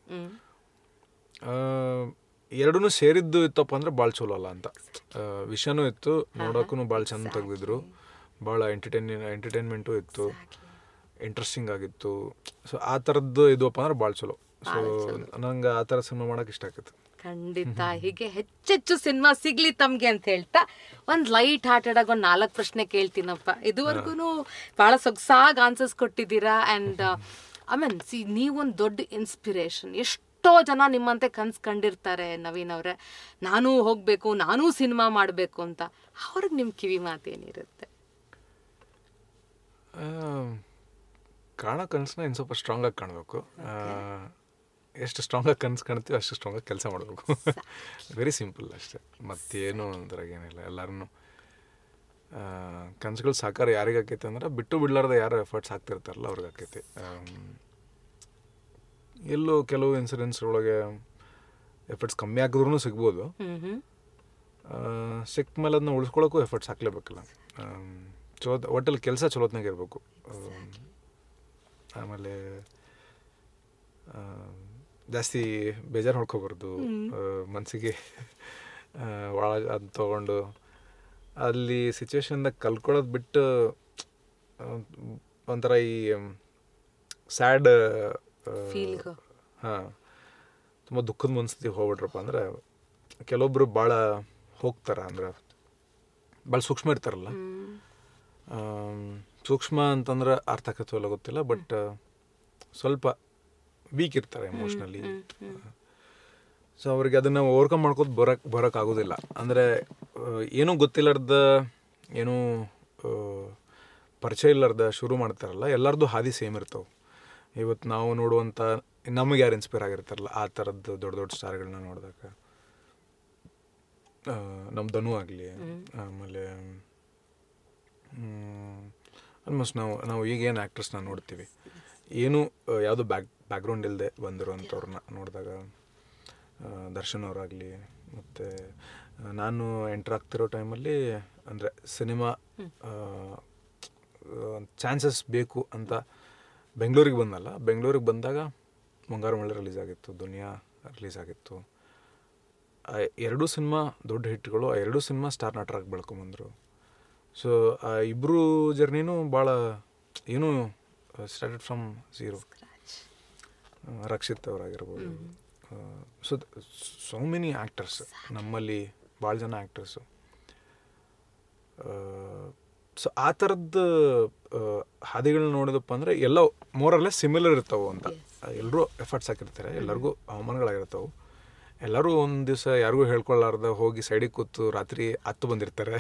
ಎರಡೂ ಸೇರಿದ್ದು ಇತ್ತಪ್ಪ ಅಂದ್ರೆ ಭಾಳ ಚಲೋ ಅಲ್ಲ ಅಂತ ಆ, ವಿಷಯನೂ ಇತ್ತು ನೋಡೋಕ್ಕೂ ಭಾಳ ಚಂದ ತೆಗೆದಿದ್ರು ಭಾಳ ಎಂಟರ್ಟೈನ್ ಎಂಟರ್ಟೈನ್ಮೆಂಟು ಇತ್ತು ಇಂಟ್ರೆಸ್ಟಿಂಗ್ ಆಗಿತ್ತು ಸೊ ಆ ಥರದ್ದು ಇದ್ವಪ್ಪ ಅಂದ್ರೆ ಭಾಳ ಚಲೋ ಸೊ ನಂಗೆ ಆ ಥರ ಸಿನಿಮಾ ಮಾಡೋಕೆ ಇಷ್ಟ ಆಕೈತೆ ಖಂಡಿತ ಹೀಗೆ ಹೆಚ್ಚೆಚ್ಚು ಸಿನಿಮಾ ಸಿಗ್ಲಿ ತಮ್ಗೆ ಅಂತ ಹೇಳ್ತಾ ಒಂದ್ ಲೈಟ್ ಹಾರ್ಟೆಡ್ ಆಗಿ ಒಂದ್ ನಾಲ್ಕು ಪ್ರಶ್ನೆ ಕೇಳ್ತೀನಪ್ಪ ಇದುವರೆಗೂ ಬಹಳ ಸೊಗಸಾಗಿ ಆನ್ಸರ್ಸ್ ಕೊಟ್ಟಿದ್ದೀರಾ ಅಂಡ್ ಐ ಮೀನ್ ಸಿ ನೀವೊಂದು ದೊಡ್ಡ ಇನ್ಸ್ಪಿರೇಷನ್ ಎಷ್ಟೋ ಜನ ನಿಮ್ಮಂತೆ ಕನ್ಸ್ ಕಂಡಿರ್ತಾರೆ ನವೀನ್ ಅವ್ರೆ ನಾನೂ ಹೋಗ್ಬೇಕು ನಾನೂ ಸಿನಿಮಾ ಮಾಡಬೇಕು ಅಂತ ಅವ್ರಿಗೆ ನಿಮ್ ಕಿವಿ ಮಾತೇನಿರುತ್ತೆ ಆ, ಕಾಣೋ ಕನಸನ್ನ ಇನ್ನು ಸ್ವಲ್ಪ ಸ್ಟ್ರಾಂಗಾಗಿ ಕಾಣಬೇಕು ಎಷ್ಟು ಸ್ಟ್ರಾಂಗಾಗಿ ಕನಸು ಕಾಣ್ತೀವಿ ಅಷ್ಟು ಸ್ಟ್ರಾಂಗಾಗಿ ಕೆಲಸ ಮಾಡಬೇಕು ವೆರಿ ಸಿಂಪಲ್ ಅಷ್ಟೇ ಮತ್ತೇನು ಅದ್ರಾಗ ಏನಿಲ್ಲ ಎಲ್ಲರೂ ಕನಸುಗಳು ಸಾಕಾರ ಯಾರಿಗೆ ಆಕೈತೆ ಅಂದ್ರೆ ಬಿಟ್ಟು ಬಿಡ್ಲಾರ್ದ ಯಾರು ಎಫರ್ಟ್ಸ್ ಹಾಕ್ತಿರ್ತಾರಲ್ಲ ಅವ್ರಿಗೆ ಆಕೈತಿ ಆಮ್, ಎಲ್ಲೋ ಕೆಲವು ಇನ್ಸಿಡೆನ್ಸ್ ಒಳಗೆ ಎಫರ್ಟ್ಸ್ ಕಮ್ಮಿ ಹಾಕಿದ್ರೂ ಸಿಗ್ಬೋದು ಹ್ಮ್ ಹ್ಮ್ ಆ, ಸಿಕ್ಕ ಮೇಲೆ ಅದನ್ನ ಉಳಿಸ್ಕೊಳ್ಳೋಕ್ಕೂ ಎಫರ್ಟ್ಸ್ ಹಾಕ್ಲೇಬೇಕಲ್ಲ ಚಲೋ ಒಟ್ಟಲ್ಲಿ ಕೆಲಸ ಚಲೋತ್ನಾಗ ಇರಬೇಕು ಆಮೇಲೆ ಆ, ಜಾಸ್ತಿ ಬೇಜಾರು ಹೊಡ್ಕೋಬಾರ್ದು ಮನಸ್ಸಿಗೆ ಒಳಗ ಅದು ತೊಗೊಂಡು ಅಲ್ಲಿ ಸಿಚುವೇಶನ್ದಾಗ ಕಲ್ಕೊಳ್ಳೋದು ಬಿಟ್ಟು ಆ, ಒಂಥರ ಈ ಸ್ಯಾಡ್ Feel-ಗ. ಹಾಂ ತುಂಬ ದುಃಖದ ಮನಸ್ಥಿತಿ ಹೋಗ್ಬಿಟ್ರಪ್ಪ ಅಂದ್ರೆ ಕೆಲವೊಬ್ರು ಭಾಳ ಹೋಗ್ತಾರ ಅಂದ್ರೆ ಭಾಳ ಸೂಕ್ಷ್ಮ ಇರ್ತಾರಲ್ಲ ಆಮ್, ಸೂಕ್ಷ್ಮ ಅಂತಂದ್ರೆ ಅರ್ಥ ಆಕತ್ತಲ್ಲ ಗೊತ್ತಿಲ್ಲ ಬಟ್ ಸ್ವಲ್ಪ ವೀಕ್ ಇರ್ತಾರೆ ಎಮೋಷ್ನಲಿ ಸೊ ಅವ್ರಿಗೆ ಅದನ್ನು ಓವರ್ಕಮ್ ಮಾಡ್ಕೋತ ಬರಕ್ ಬರೋಕೆ ಆಗೋದಿಲ್ಲ ಅಂದರೆ ಏನೂ ಗೊತ್ತಿಲ್ಲಾರ್ದ ಏನೂ ಆ, ಪರಿಚಯ ಇಲ್ಲಾರ್ದ ಶುರು ಮಾಡ್ತಾರಲ್ಲ ಎಲ್ಲರದ್ದು ಹಾದಿ ಸೇಮ್ ಇರ್ತಾವೆ ಇವತ್ತು ನಾವು ನೋಡುವಂಥ ನಮಗೆ ಯಾರು ಇನ್ಸ್ಪೈರ್ ಆಗಿರ್ತಾರಲ್ಲ ಆ ಥರದ್ದು ದೊಡ್ಡ ದೊಡ್ಡ ಸ್ಟಾರ್ಗಳನ್ನ ನೋಡಿದಾಗ ನಮ್ಮ ಧನು ಆಗಲಿ ಆಮೇಲೆ ಆಲ್ಮೋಸ್ಟ್ ನಾವು ನಾವು ಈಗೇನು ಆ್ಯಕ್ಟ್ರಸ್ನ ನೋಡ್ತೀವಿ ಏನು ಯಾವುದೋ ಬ್ಯಾಕ್ ಬ್ಯಾಕ್ಗ್ರೌಂಡ್ ಇಲ್ಲದೆ ಬಂದಿರೋವಂಥವ್ರನ್ನ ನೋಡಿದಾಗ ಆ, ದರ್ಶನ್ ಅವರಾಗಲಿ ಮತ್ತು ನಾನು ಎಂಟ್ರ್ ಆಗ್ತಿರೋ ಟೈಮಲ್ಲಿ ಅಂದರೆ ಸಿನಿಮಾ ಚಾನ್ಸಸ್ ಬೇಕು ಅಂತ ಬೆಂಗಳೂರಿಗೆ ಬಂದಲ್ಲ ಬೆಂಗಳೂರಿಗೆ ಬಂದಾಗ ಮುಂಗಾರು ಮಳೆ ರಿಲೀಸ್ ಆಗಿತ್ತು ದುನಿಯಾ ರಿಲೀಸ್ ಆಗಿತ್ತು ಆ ಎರಡೂ ಸಿನಿಮಾ ದೊಡ್ಡ ಹಿಟ್ಗಳು ಆ ಎರಡೂ ಸಿನಿಮಾ ಸ್ಟಾರ್ ನಟರಾಗಿ ಬೆಳ್ಕೊಂಬಂದರು ಸೊ ಆ ಇಬ್ಬರು ಜರ್ನಿನೂ ಭಾಳ ಏನೂ ಸ್ಟಾರ್ಟೆಡ್ ಫ್ರಮ್ ಝೀರೋ ರಕ್ಷಿತ್ ಅವರಾಗಿರ್ಬೋದು ಸೊ ಸೋ ಮೆನಿ ಆ್ಯಕ್ಟರ್ಸ್ ನಮ್ಮಲ್ಲಿ ಭಾಳ ಜನ ಆ್ಯಕ್ಟರ್ಸು ಸೊ ಆ ಥರದ್ದು ಹಾದಿಗಳನ್ನ ನೋಡಿದಪ್ಪ ಅಂದರೆ ಎಲ್ಲ ಮೋರಲ್ಲೇ ಸಿಮಿಲರ್ ಇರ್ತಾವೆ ಅಂತ ಎಲ್ಲರೂ ಎಫರ್ಟ್ಸ್ ಹಾಕಿರ್ತಾರೆ ಎಲ್ಲರಿಗೂ ಅವಮಾನಗಳಾಗಿರ್ತಾವೆ ಎಲ್ಲರೂ ಒಂದು ದಿವಸ ಯಾರಿಗೂ ಹೇಳ್ಕೊಳ್ಳಾರ್ದ ಹೋಗಿ ಸೈಡಿಗೆ ಕೂತು ರಾತ್ರಿ ಹತ್ತು ಬಂದಿರ್ತಾರೆ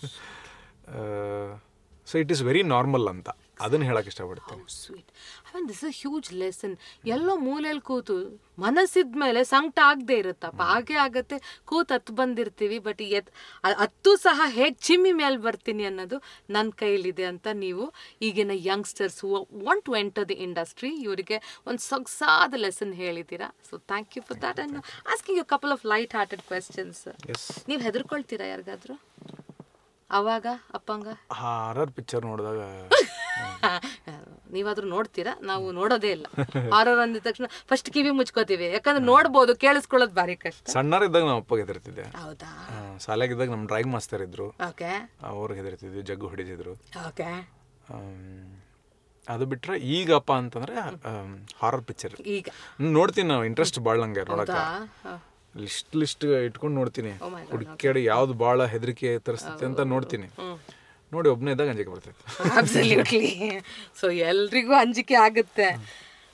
so it is very normal ಅಂತ ಅದನ್ನು ಹೇಳಕ್ಕೆ ಇಷ್ಟಪಡ್ತೀನಿ sweet I mean this a huge lesson ಎಲ್ಲೋ ಮೂಲೆಯಲ್ಲಿ ಕೂತು ಮನಸ್ಸಿದ್ಮೇಲೆ ಸಂಕಟ ಆಗದೆ ಇರುತ್ತಪ್ಪ ಹಾಗೆ ಆಗತ್ತೆ ಕೂತ್ ಹತ್ತು ಬಂದಿರ್ತೀವಿ ಬಟ್ ಎತ್ ಅ- ಹತ್ತು ಸಹ ಹೇಗೆ ಚಿಮ್ಮಿ ಮೇಲೆ ಬರ್ತೀನಿ ಅನ್ನೋದು ನನ್ನ ಕೈಲಿದೆ ಅಂತ ನೀವು ಈಗಿನ youngsters want to enter the industry ಇವರಿಗೆ ಒಂದು ಸೊಗಸಾದ ಲೆಸನ್ ಹೇಳಿದ್ದೀರಾ so thank you for that and asking you couple of light hearted questions yes ನೀವು ಹೆದರ್ಕೊಳ್ತೀರಾ ಯಾರಿಗಾದ್ರು ಅವಾಗ ಅಪ್ಪಂಗ ಹಾರರ್ ಪಿಕ್ಚರ್ ನೋಡಿದಾಗ ನೀವಾದ್ರೂ ನೋಡ್ತೀರಾ ನಾವು ನೋಡೋದೇ ಇಲ್ಲ ಹಾರರ್ ಅಂದಿದ ತಕ್ಷಣ ಫಸ್ಟ್ ಕಿವಿ ಮುಚ್ಕೋತೀವಿ ಯಾಕಂದ್ರೆ ನೋಡ್ಬೋದು ಕೇಳಿಸ್ಕೊಳ್ಳೋದು ಭಾರಿ ಕಷ್ಟ ಸಣ್ಣರಿದ್ದಾಗ ನಮ್ಮ ಅಪ್ಪಗೆ ಹೆದರ್ತಿದ್ದೆ ಹೌದಾ ಶಾಲೆಗಿದ್ದಾಗ ನಮ್ಮ ಡ್ರಾಯಿಂಗ್ ಮಾಸ್ತರ್ ಇದ್ರು ಓಕೆ ಅವ್ರಿಗೆ ಹೆದರ್ತಿದ್ವಿ ಜಗ್ಗು ಹೊಡಿತಿದ್ರು ಓಕೆ ಆಮ್, ಅದು ಬಿಟ್ರೆ ಈಗಪ್ಪ ಅಂತಂದ್ರೆ ಹಾರರ್ ಪಿಕ್ಚರ್ ಈಗ ನೋಡ್ತೀನಿ ನಾವು ಇಂಟ್ರೆಸ್ಟ್ ಭಾಳ ನಂಗೆ ನೋಡಕ್ಕೆ ಹೌದಾ ಹ. ಲಿಸ್ಟ್ ಲಿಸ್ಟ್ ಇಟ್ಕೊಂಡು ನೋಡ್ತೀನಿ Oh my God, ಹುಡುಕಾಡಿ ಯಾವ್ದು ಭಾಳ ಹೆದರಿಕೆ ತರಿಸ್ತೈತೆ ಅಂತ ನೋಡ್ತೀನಿ ನೋಡಿ ಒಬ್ಬನೇ ಇದ್ದಾಗ ಅಂಜಿಕೆ ಬರ್ತೈತೆ ಅಬ್ಸಲ್ಯೂಟ್ಲಿ ಸೊ ಎಲ್ರಿಗೂ ಅಂಜಿಕೆ ಆಗುತ್ತೆ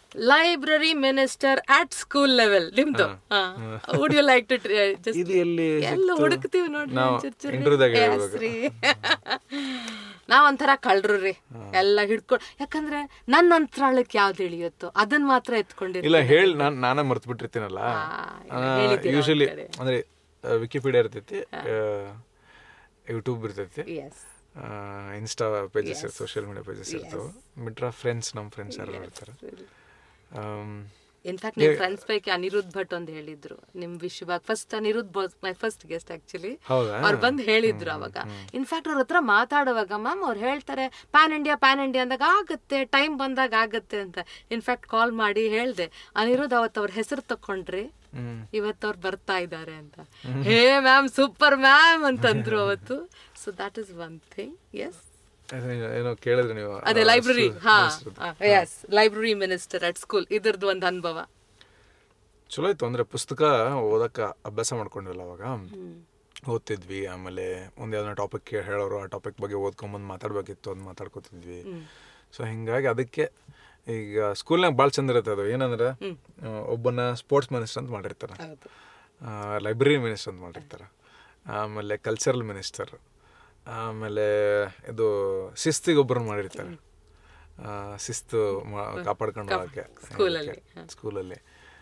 library minister at school level ನಿಮ್ದು would you like to just ಇದು ಎಲ್ಲಿ ಎಲ್ಲ ಸಿಕ್ತು? ಹುಡುಕ್ತೀವಿ ನೋಡ್ರಿ ನಾವು ಚೂರ್ ಚೂರ್ ರೀ. interview-ದಾಗ Yes ಹೇಳ್ಬೇಕು. ರೀ. ನಾವ್ ಒಂಥರ ಕಳ್ರು ರೀ ಎಲ್ಲ ಹಿಡ್ಕೊಂಡು ಯಾಕಂದ್ರೆ ನನ್ನ ಅಂತರಾಳಕ್ಕೆ ಯಾವ್ದು ಇಳಿಯುತ್ತೋ ಅದನ್ನ ಮಾತ್ರ ಎತ್ಕೊಂಡಿರಿ ಇಲ್ಲ ಹೇಳಿ ನಾನು ನಾನೇ ಮರ್ತು ಬಿಟ್ಟಿರ್ತೀನಲ್ಲ ಇಲ್ಲ, ಹೇಳಿದ್ದೀರಾ ಯೂಶಲಿ ಒಂದ್ ಕಡೆ. ಅಂದ್ರೆ ವಿಕಿಪೀಡಿಯಾ ಇರ್ತೈತಿ ಯೂಟ್ಯೂಬ್ ಇರ್ತೈತಿ yes Insta pages social media pages ಇರ್ತಾವೆ ಬಿಟ್ರೆ ಫ್ರೆಂಡ್ಸ್ ನಮ್ಮ ಫ್ರೆಂಡ್ಸ್ ಯಾರು ಇರ್ತಾರೆ ಆಮ್, ಇನ್ಫ್ಯಾಕ್ಟ್ ನಿಮ್ ಫ್ರೆಂಡ್ಸ್ ಪೈಕಿ ಅನಿರುದ್ಧ್ ಭಟ್ ಒಂದು ಹೇಳಿದ್ರು ನಿಮ್ ವಿಶ್ವಭಾಗ್ first Aniruddh my first guest actually ಹೌದಾ? ಅವ್ರು ಬಂದು ಹೇಳಿದ್ರು ಅವಾಗ ಇನ್ಫ್ಯಾಕ್ಟ್ ಅವ್ರ ಹತ್ರ ಮಾತಾಡುವಾಗ ಮ್ಯಾಮ್ ಅವ್ರು ಹೇಳ್ತಾರೆ ಪ್ಯಾನ್ ಇಂಡಿಯಾ ಪ್ಯಾನ್ ಇಂಡಿಯಾ ಅಂದಾಗ ಆಗತ್ತೆ ಟೈಮ್ ಬಂದಾಗ ಆಗತ್ತೆ ಅಂತ ಇನ್ಫ್ಯಾಕ್ಟ್ ಕಾಲ್ ಮಾಡಿ ಹೇಳ್ದೆ ಅನಿರುದ್ಧ್ ಅವತ್ತು ಅವ್ರ ಹೆಸರು ತಕೊಂಡ್ರಿ ಹ್ಮ್. ಇವತ್ತು ಅವ್ರು ಬರ್ತಾ ಇದ್ದಾರೆ ಅಂತ ಹೇ ಮ್ಯಾಮ್ ಸೂಪರ್ ಮ್ಯಾಮ್ ಅಂತಂದ್ರು ಅವತ್ತು so that is one thing yes ಅದೇ ಏನೋ ಕೇಳಿದ್ರೆ ನೀವು ಅದೇ ಆ, ಲೈಬ್ರರಿ ಸು- ಹಾ minister. Yes library minister at school ಇದ್ರದ್ದು ಒಂದು ಅನುಭವ ಚಲೋ ಇತ್ತು ಅಂದ್ರೆ ಪುಸ್ತಕ ಓದಕ್ಕ ಅಭ್ಯಾಸ ಮಾಡ್ಕೊಂಡಿಲ್ಲ ಅವಾಗ ಓದ್ತಿದ್ವಿ ಆಮೇಲೆ ಒಂದ್ ಯಾವ್ದೋ ಟಾಪಿಕ್ ಹೇಳೋರು ಆ ಟಾಪಿಕ್ ಬಗ್ಗೆ ಓದ್ಕೊಂಬಂದು ಮಾತಾಡ್ಬೇಕಿತ್ತು ಅದು ಮಾತಾಡ್ಕೊತಿದ್ವಿ ಸೊ ಹಿಂಗಾಗಿ ಅದಕ್ಕೆ ಈಗ ಸ್ಕೂಲ್ನಾಗ ಭಾಳ ಚಂದ ಇರುತ್ತೆ ಅದು ಏನಂದ್ರೆ ಆ, ಒಬ್ಬನ ಸ್ಪೋರ್ಟ್ಸ್ ಮಿನಿಸ್ಟರ್ ಅಂತ ಮಾಡಿರ್ತಾರೆ ಹೌದು ಲೈಬ್ರರಿ ಮಿನಿಸ್ಟರ್ ಅಂತ ಮಾಡಿರ್ತಾರೆ ಆಮೇಲೆ ಕಲ್ಚರಲ್ ಮಿನಿಸ್ಟರ್ ಆಮೇಲೆ ಇದು ಶಿಸ್ತಿಗೆ ಒಬ್ಬರನ್ನ ಮಾಡಿರ್ತಾರೆ ಆ, ಶಿಸ್ತು ಮಾ- ಕಾಪಾಡ್ಕೊಂಡು ಹೋಗಕ್ಕೆ ಸ್ಕೂಲಲ್ಲಿ, ಸ್ಕೂಲಲ್ಲಿ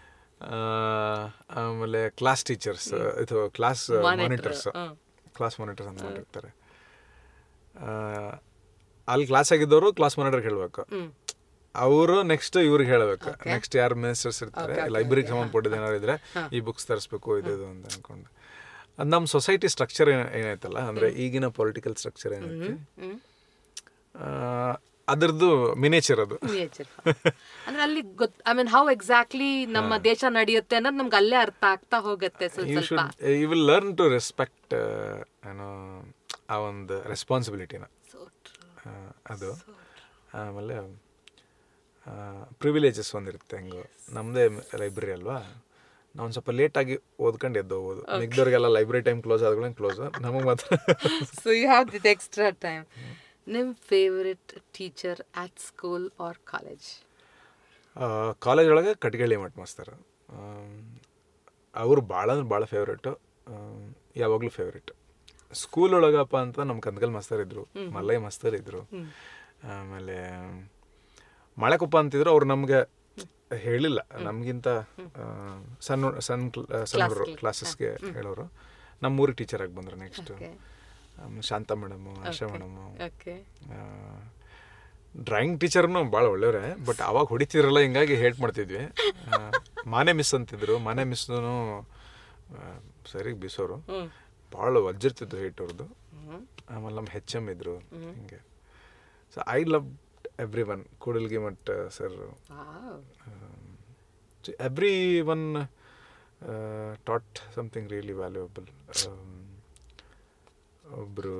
ಆಮೇಲೆ ಕ್ಲಾಸ್ ಟೀಚರ್ಸ್ ಇದು ಕ್ಲಾಸ್ ಮಾನಿಟರ್ಸ್ ಕ್ಲಾಸ್ ಮಾನಿಟರ್ಸ್ ಅಂತ ಮಾಡಿರ್ತಾರೆ ಆ, ಅಲ್ಲಿ ಕ್ಲಾಸ್ ಆಗಿದ್ದವರು ಕ್ಲಾಸ್ ಮಾನಿಟರ್ ಹೇಳ್ಬೇಕು ಅವರು ನೆಕ್ಸ್ಟ್ ಇವ್ರಿಗೆ ಹೇಳಬೇಕು ನೆಕ್ಸ್ಟ್ ಯಾರು ಮಿನಿಸ್ಟರ್ಸ್ ಇರ್ತಾರೆ ಲೈಬ್ರರಿಗೆ ಸಂಬಂಧಪಟ್ಟಿದ್ದು ಏನಾದ್ರು ಇದ್ರೆ ಈ ಬುಕ್ಸ್ ತರಿಸ್ಬೇಕು ಇದು ಇದು ಅಂತ ಅನ್ಕೊಂಡು ಅದು ನಮ್ಮ ಸೊಸೈಟಿ ಸ್ಟ್ರಕ್ಚರ್ ಏನೈತಲ್ಲ ಅಂದ್ರೆ ಈಗಿನ ಪೊಲಿಟಿಕಲ್ ಸ್ಟ್ರಕ್ಚರ್ ಏನೈತಿ ಹ್ಮ್ ಆ, ಅದರದ್ದು ಮಿನೇಚರ್ ಅದು ನೇಚರ್ ಅಂದ್ರೆ ಅಲ್ಲಿ ಗೊತ್ ಐ ಮೀನ್ ಹೌ ಎಕ್ಸಾಕ್ಟ್ಲಿ ನಮ್ಮ ದೇಶ ನಡೆಯುತ್ತೆ ಅನ್ನೋದು ನಮ್ಗೆ ಅಲ್ಲೇ ಅರ್ಥ ಆಗ್ತಾ ಹೋಗುತ್ತೆ ಸ್ವಲ್ಪ ಯು ಸ್ವಲ್ಪ should you will learn to respect ಏನೋ ಆ ಒಂದು ರೆಸ್ಪಾನ್ಸಿಬಿಲಿಟಿನ So true. ಅದು ಆಮೇಲೆ ಪ್ರಿವಿಲೇಜಸ್ ಒಂದಿರುತ್ತೆ ಹೆಂಗೋ ನಮ್ಮದೇ ಲೈಬ್ರರಿ ಅಲ್ವಾ ನಾವು ಒಂದು ಸ್ವಲ್ಪ ಲೇಟಾಗಿ ಓದ್ಕೊಂಡು ಎದ್ದು ಹೋಗೋದು ಮಿಗ್ದವ್ರಿಗೆಲ್ಲ ಲೈಬ್ರರಿ ಟೈಮ್ ಕ್ಲೋಸ್ ಆದ್ಗಳೇ ಕ್ಲೋಸ್ ನಮಗೆ ಮಾತ್ರ so you have that extra time ನಿಮ್ favourite teacher at school or college college ಒಳಗೆ ಕಟ್ಗಳ್ಳಿ ಮಠ ಮಾಸ್ತರ್ ಅವರು ಭಾಳ ಅಂದ್ರೆ ಭಾಳ ಫೇವ್ರೇಟು ಯಾವಾಗಲೂ ಫೇವ್ರೇಟ್ ಸ್ಕೂಲ್ ಒಳಗಪ್ಪ ಅಂತ ನಮ್ಮ ಕಂದಗಲ್ ಮಾಸ್ತರ್ ಇದ್ರು ಮಲ್ಲಯ್ಯ ಮಾಸ್ತರ್ ಇದ್ರು ಆಮೇಲೆ ಮಳೆಕೊಪ್ಪ ಅಂತಿದ್ರು ಅವ್ರು ನಮಗೆ ಹೇಳಿಲ್ಲ ನಮಗಿಂತ ಸಣ್ಣ ಸಣ್ಣ ಕ್ಲ- ಸಣ್ಣ ಹುಡುಗರು ಕ್ಲಾಸಸ್ಗೆ ಹೇಳೋರು ನಮ್ಮ ಊರಿಗೆ ಟೀಚರ್ ಆಗಿ ಬಂದರು next Okay. Shanta madam Asha madam okay drawing ಟೀಚರ್ನು ಭಾಳ ಒಳ್ಳೆಯವರೇ ಬಟ್ ಅವಾಗ ಹೊಡಿತಿದ್ರಲ್ಲ ಹಿಂಗಾಗಿ ಹೇಟ್ ಮಾಡ್ತಿದ್ವಿ ಆ, ಮಾನೆ ಮಿಸ್ ಅಂತಿದ್ರು ಮಾನೆ ಮಿಸ್ನು ಸರಿಗೆ ಬೀಸೋರು ಭಾಳ ವಜ್ಜಿರ್ತಿದ್ರು ಹೇಟ್ ಅವ್ರದ್ದು ಆಮೇಲೆ ನಮ್ಮ ಹೆಚ್ ಎಮ್ ಇದ್ರು ಹಿಂಗೆ so I love everyone Kudalgi ಮಟ್ sir everyone taught something really valuable ಒಬ್ಬರು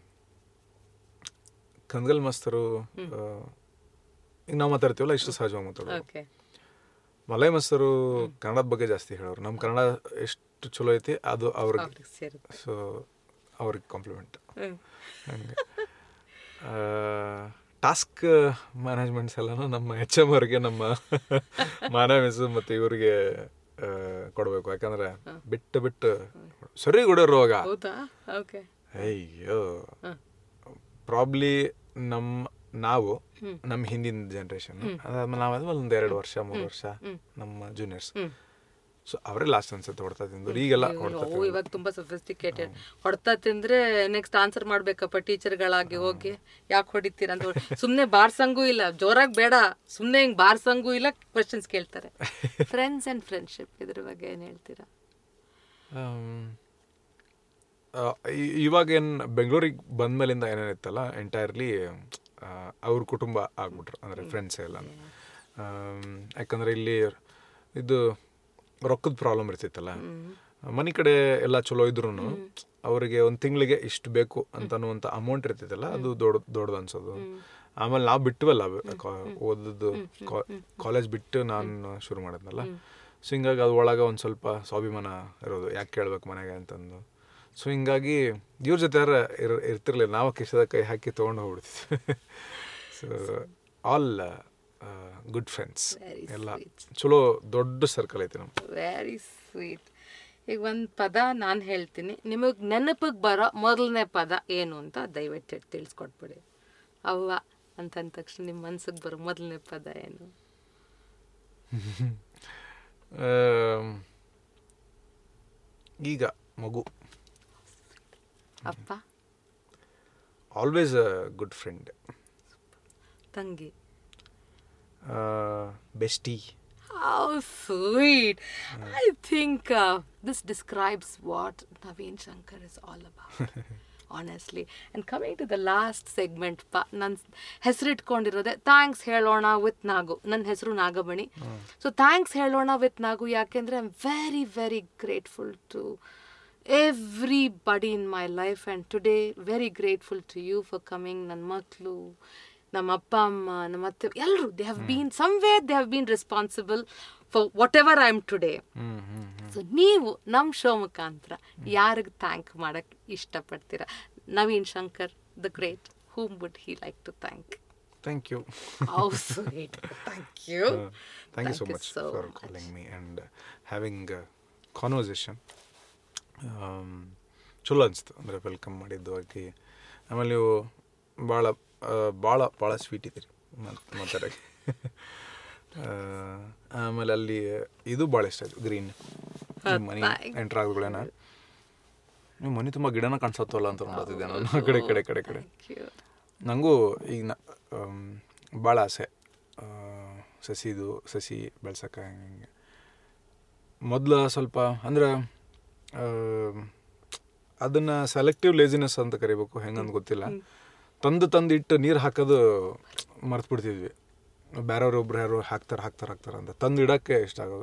ಕಂದಗಲ್ ಮಾಸ್ತರು ಆ, ಈಗ ನಾವು ಮಾತಾಡ್ತೀವಲ್ಲ ಇಷ್ಟು ಸಹಜವಾಗಿ ಮಾತಾಡೋದು ಓಕೆ ಮಲೈ ಮಾಸ್ತರು ಕನ್ನಡದ ಬಗ್ಗೆ ಜಾಸ್ತಿ ಹೇಳೋರು ನಮ್ಮ ಕನ್ನಡ ಎಷ್ಟು ಚಲೋ ಐತಿ ಅದು ಅವ್ರಿಗೆ ಅವ್ರಿಗೆ ಸೇರುತ್ತೆ ಸೊ ಅವ್ರಿಗೆ ಕಾಂಪ್ಲಿಮೆಂಟ್ ಹ್ಮ್. ಹಂಗೆ ಟಾಸ್ಕ್ ಮ್ಯಾನೇಜ್ಮೆಂಟ್ಸ್ ಎಲ್ಲನೂ ನಮ್ಮ ಎಚ್ ಎಮ್ ಅವ್ರಿಗೆ ನಮ್ಮ ಮಾನ ಮಿಸ್ ಮತ್ತು ಇವ್ರಿಗೆ ಆ, ಕೊಡ್ಬೇಕು ಯಾಕಂದ್ರೆ ಬಿಟ್ಟು ಬಿಟ್ಟು ಸರಿ ಕೊಡೋರು ಅವಾಗ ಹೌದಾ ಓಕೆ ಅಯ್ಯೋ ಪ್ರಾಬ್ಲಿ ನಮ್ಮ ನಾವು ನಮ್ಮ ಹಿಂದಿನ ಜನ್ರೇಷನ್ ಅದಾದ್ಮೇಲೆ ನಾವಾದ್ಮೇಲೆ ಒಂದು ಎರಡು ವರ್ಷ ಮೂರು ವರ್ಷ ನಮ್ಮ ಜೂನಿಯರ್ಸ್ ಸೊ ಅವರೇ ಲಾಸ್ಟ್ ಅನ್ಸುತ್ತೆ ಹೊಡ್ತಾ ತಿಂದ್ರು ಈಗೆಲ್ಲ ಹೊಡ್ತಾ ಓ ಇವಾಗ ತುಂಬಾ ಸೊಫಿಸ್ಟಿಕೇಟೆಡ್ ಹೊಡ್ತಾ ತಿಂದ್ರೆ ನೆಕ್ಸ್ಟ್ ಆನ್ಸರ್ ಮಾಡ್ಬೇಕಪ್ಪ ಟೀಚರ್ಗಳಾಗಿ ಹೋಗಿ ಯಾಕೆ ಹೊಡಿತೀರ ಅಂತ ಸುಮ್ನೆ ಬಾರ್ಸಂಗೂ ಇಲ್ಲ ಜೋರಾಗಿ ಬೇಡ ಸುಮ್ನೆ ಹಿಂಗ್ ಬಾರ್ಸಂಗೂ ಇಲ್ಲ ಕ್ವಶನ್ಸ್ ಕೇಳ್ತಾರೆ ಫ್ರೆಂಡ್ಸ್ ಅಂಡ್ ಫ್ರೆಂಡ್ಶಿಪ್ ಇದ್ರ ಬಗ್ಗೆ ಏನ್ ಹೇಳ್ತೀರಾ ಆಮ್, ಆ, ಇ- ಇವಾಗ ಏನು ಬೆಂಗಳೂರಿಗೆ ಬಂದ್ಮೇಲಿಂದ ಏನೇನಿತ್ತಲ್ಲ ಎಂಟೈರ್ಲಿ ಅವ್ರ ಕುಟುಂಬ ಆಗ್ಬಿಟ್ರು ಅಂದರೆ ಫ್ರೆಂಡ್ಸ್ ಎಲ್ಲ ಆಮ್, ಯಾಕಂದ್ರೆ ಇಲ್ಲಿ ಇದು ರೊಕ್ಕದ ಪ್ರಾಬ್ಲಮ್ ಇರ್ತಿತ್ತಲ್ಲ ಮನೆ ಕಡೆ ಎಲ್ಲ ಚಲೋ ಇದ್ರು ಅವರಿಗೆ ಒಂದು ತಿಂಗಳಿಗೆ ಇಷ್ಟು ಬೇಕು ಅಂತ ಅನ್ನುವಂಥ ಅಮೌಂಟ್ ಇರ್ತಿತ್ತಲ್ಲ ಅದು ದೊಡ್ಡ ದೊಡ್ಡದು ಅನ್ಸೋದು ಆಮೇಲೆ ನಾವು ಬಿಟ್ಟವಲ್ಲ ಓದದ್ದು ಕಾಲೇಜ್ ಬಿಟ್ಟು ನಾನು ಶುರು ಮಾಡಿದ್ನಲ್ಲ ಸೊ ಹಿಂಗಾಗಿ ಅದು ಒಳಗೆ ಒಂದು ಸ್ವಲ್ಪ ಸ್ವಾಭಿಮಾನ ಇರೋದು ಯಾಕೆ ಕೇಳ್ಬೇಕು ಮನೆಗೆ ಅಂತಂದು ಸೊ ಹಿಂಗಾಗಿ ಇವ್ರ ಜೊತೆ ಯಾರ ಇರ್ ಇರ್ತಿರ್ಲಿಲ್ಲ ನಾವು ಕಿಶದ ಕೈ ಹಾಕಿ ತೊಗೊಂಡು ಹೋಗ್ಬಿಡ್ತಿದ್ವಿ so all good friends Very ಎಲ್ಲ sweet. ಚಲೋ ದೊಡ್ಡ ಸರ್ಕಲ್ ಐತಿ ನಮ್ದು ವೆರಿ ಸ್ವೀಟ್ ಈಗ ಒಂದು ಪದ ನಾನು ಹೇಳ್ತೀನಿ ನಿಮಗೆ ನೆನಪಿಗೆ ಬರೋ ಮೊದಲನೇ ಪದ ಏನು ಅಂತ ದಯವಿಟ್ಟು ತಿಳಿಸ್ಕೊಟ್ಬಿಡಿ ಅವ್ವ ಅಂತಂದ ತಕ್ಷಣ ನಿಮ್ಮ ಮನ್ಸಿಗೆ ಬರೋ ಮೊದಲನೇ ಪದ ಏನು ಆಮ್, ಈಗ ಮಗು ಅಪ್ಪ ಆಲ್ವೇಸ್ ಅ ಗುಡ್ ಫ್ರೆಂಡ್ ತಂಗಿ bestie How sweet. I think uh, this describes what Naveen Shankar is all about. Honestly. And coming to the last segment, ಪ ನನ್ನ ಹೆಸರಿಟ್ಕೊಂಡಿರೋದೆ ಥ್ಯಾಂಕ್ಸ್ ಹೇಳೋಣ ವಿತ್ ನಾಗು ನನ್ನ ಹೆಸರು ನಾಗಮಣಿ ಸೊ ಥ್ಯಾಂಕ್ಸ್ ಹೇಳೋಣ ವಿತ್ ನಾಗು ಯಾಕೆಂದರೆ I am very very grateful to everybody in my life and today very grateful to you for coming ನನ್ನ ಮಕ್ಕಳು ನಮ್ಮ ಅಪ್ಪ ಅಮ್ಮ ನಮ್ಮ ಅತ್ತೆ ಎಲ್ಲರೂ they have been some way they have been responsible for whatever I am today hmm hmm so ನೀವು ನಮ್ಮ ಶೋ ಮುಖಾಂತರ ಯಾರಿಗೆ ಥ್ಯಾಂಕ್ ಮಾಡಕ್ ಇಷ್ಟಪಡ್ತೀರಾ Naveen Shankar the great whom would he like to thank thank you how sweet thank you thank you so much for calling me and having conversation ಚಲೋ ಅನಿಸ್ತು ಅಂದರೆ welcome ಮಾಡಿದ್ದು ಆಗಿ ಆಮೇಲೆ ನೀವು ಭಾಳ ಭಾಳ ಭಾಳ ಸ್ವೀಟ್ ಇದ್ದೀರಿ ಮಾತ್- ಮಾತಾಡೋಕ್ಕೆ ಆ, ಆಮೇಲೆ ಅಲ್ಲಿ ಇದು ಭಾಳ ಇಷ್ಟ ಆಯ್ತು ಗ್ರೀನ್ ಮನೆ thank ಎಂಟ್ರ್ ಆದ್ಗಳೇನ ನೀವು ಮನೆ ತುಂಬ ಗಿಡನ ಕಾಣಿಸತ್ತಲ್ಲ ಅಂತ ನೋಡ್ತಿದ್ದೆ ನಾನು ಆ ಕಡೆ ಕಡೆ ಕಡೆ ಕಡೆ ಥ್ಯಾಂಕ್ ಯು ನನಗೂ ಈಗ ನ ಭಾಳ ಆಸೆ ಆ, ಸಸಿದು ಸಸಿ ಬೆಳ್ಸಕ್ಕೆ ಹಂಗೆ ಮೊದಲು ಸ್ವಲ್ಪ ಅಂದ್ರೆ ಅದನ್ನು ಸೆಲೆಕ್ಟಿವ್ ಲೇಸಿನೆಸ್ ಅಂತ ಕರಿಬೇಕು ಹೆಂಗಂತ ಗೊತ್ತಿಲ್ಲ ತಂದು ತಂದು ಇಟ್ಟು ನೀರು ಹಾಕೋದು ಮರ್ತು ಬಿಡ್ತಿದ್ವಿ ಬೇರೆಯವ್ರು ಒಬ್ರು ಯಾರು ಹಾಕ್ತಾರೆ ಹಾಕ್ತಾರೆ ಹಾಕ್ತಾರೆ ಅಂತ ತಂದು ಇಡೋಕ್ಕೆ ಇಷ್ಟ ಆಗೋದು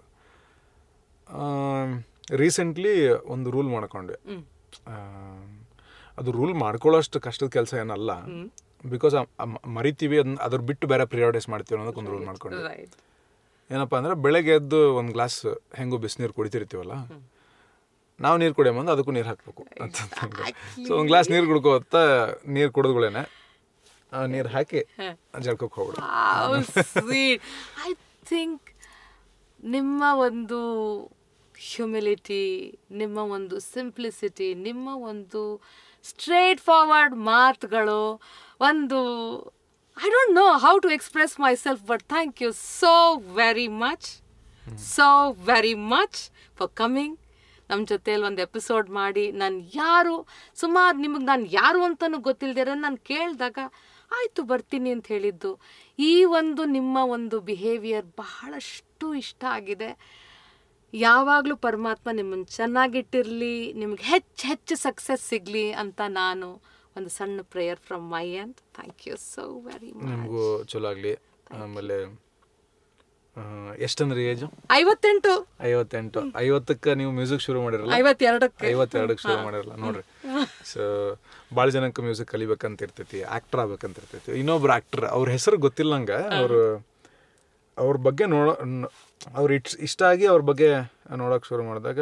ರೀಸೆಂಟ್ಲಿ ಒಂದು ರೂಲ್ ಮಾಡ್ಕೊಂಡ್ವಿ ಹ್ಮ್. ಆ, ಅದು ರೂಲ್ ಮಾಡ್ಕೊಳ್ಳೋಷ್ಟು ಕಷ್ಟದ ಕೆಲಸ ಏನಲ್ಲ ಬಿಕಾಸ್ ಮರಿತೀವಿ ಅದನ್ನ ಅದ್ರ ಬಿಟ್ಟು ಬೇರೆ ಪ್ರಿಯಾರಿಟೈಸ್ ಮಾಡ್ತೀವಿ ಅನ್ನೋದಕ್ಕೆ ಒಂದು ರೂಲ್ ಮಾಡ್ಕೊಂಡ್ವಿ ರೈಟ್ ಏನಪ್ಪ ಅಂದ್ರೆ ಬೆಳಗ್ಗೆ ಎದ್ದು ಒಂದು ಗ್ಲಾಸ್ ಹೆಂಗೋ ಬಿಸಿನೀರು ಕುಡಿತಿರ್ತೀವಲ್ಲ ನಾವು ನೀರು ಕುಡಿಯೋ ಅದಕ್ಕೂ ನೀರು ಹಾಕ್ಬೇಕು ಅಂತ ಸೊ ಒಂದು ಗ್ಲಾಸ್ ನೀರು ಕುಡ್ಕೋತ್ತ ನೀರು ಕುಡಿದ್ಗಳೇನೆ ನೀರು ಹಾಕಿ ಜಳ್ಕೋಕ್ ಹೋಗ್ಬಿಡು ಸ್ವೀಟ್ ಐ ಥಿಂಕ್ ನಿಮ್ಮ ಒಂದು ಹ್ಯುಮಿಲಿಟಿ ನಿಮ್ಮ ಒಂದು ಸಿಂಪ್ಲಿಸಿಟಿ ನಿಮ್ಮ ಒಂದು ಸ್ಟ್ರೇಟ್ ಫಾರ್ವರ್ಡ್ ಮಾತುಗಳು ಒಂದು I don't know how to express myself but thank you so very much so very much for coming ನಮ್ಮ ಜೊತೆಯಲ್ಲಿ ಒಂದು ಎಪಿಸೋಡ್ ಮಾಡಿ ನಾನು ಯಾರು ಸುಮಾರು ನಿಮಗೆ ನಾನು ಯಾರು ಅಂತಲೂ ಗೊತ್ತಿಲ್ಲದಿರೋ ನಾನು ಕೇಳಿದಾಗ ಆಯಿತು ಬರ್ತೀನಿ ಅಂತ ಹೇಳಿದ್ದು ಈ ಒಂದು ನಿಮ್ಮ ಒಂದು ಬಿಹೇವಿಯರ್ ಬಹಳಷ್ಟು ಇಷ್ಟ ಆಗಿದೆ ಯಾವಾಗಲೂ ಪರಮಾತ್ಮ ನಿಮ್ಮನ್ನು ಚೆನ್ನಾಗಿಟ್ಟಿರಲಿ ನಿಮ್ಗೆ ಹೆಚ್ಚು ಹೆಚ್ಚು ಸಕ್ಸಸ್ ಸಿಗಲಿ ಅಂತ ನಾನು ಒಂದು ಸಣ್ಣ prayer from my and thank you so very much ನಿಮಗೂ ಚಲೋ ಆಗಲಿ ಆಮೇಲೆ ಎಷ್ಟಂದ್ರೆ ಏಜು ಐವತ್ತೆಂಟು ಐವತ್ತೆಂಟು ಐವತ್ತಕ್ಕೆ ನೀವು ಮ್ಯೂಸಿಕ್ ಶುರು ಮಾಡಿರಲ್ಲ ಐವತ್ತೆರಡಕ್ಕೆ ಐವತ್ತೆರಡಕ್ಕೆ ಶುರು ಮಾಡಿರಲ್ಲ ನೋಡ್ರಿ ಸೊ ಭಾಳ ಜನಕ್ಕೆ ಮ್ಯೂಸಿಕ್ ಕಲಿಬೇಕಂತ ಇರ್ತೈತಿ ಆಕ್ಟರ್ ಆಗ್ಬೇಕಂತ ಇರ್ತೈತಿ ಇನ್ನೊಬ್ರು ಆಕ್ಟರ್ ಅವ್ರ ಹೆಸರು ಗೊತ್ತಿಲ್ಲಂಗ ಅವರು ಅವ್ರ ಬಗ್ಗೆ ನೋಡ ಅವ್ರು ಇಟ್ ಇಷ್ಟ ಆಗಿ ಅವ್ರ ಬಗ್ಗೆ ನೋಡೋಕೆ ಶುರು ಮಾಡಿದಾಗ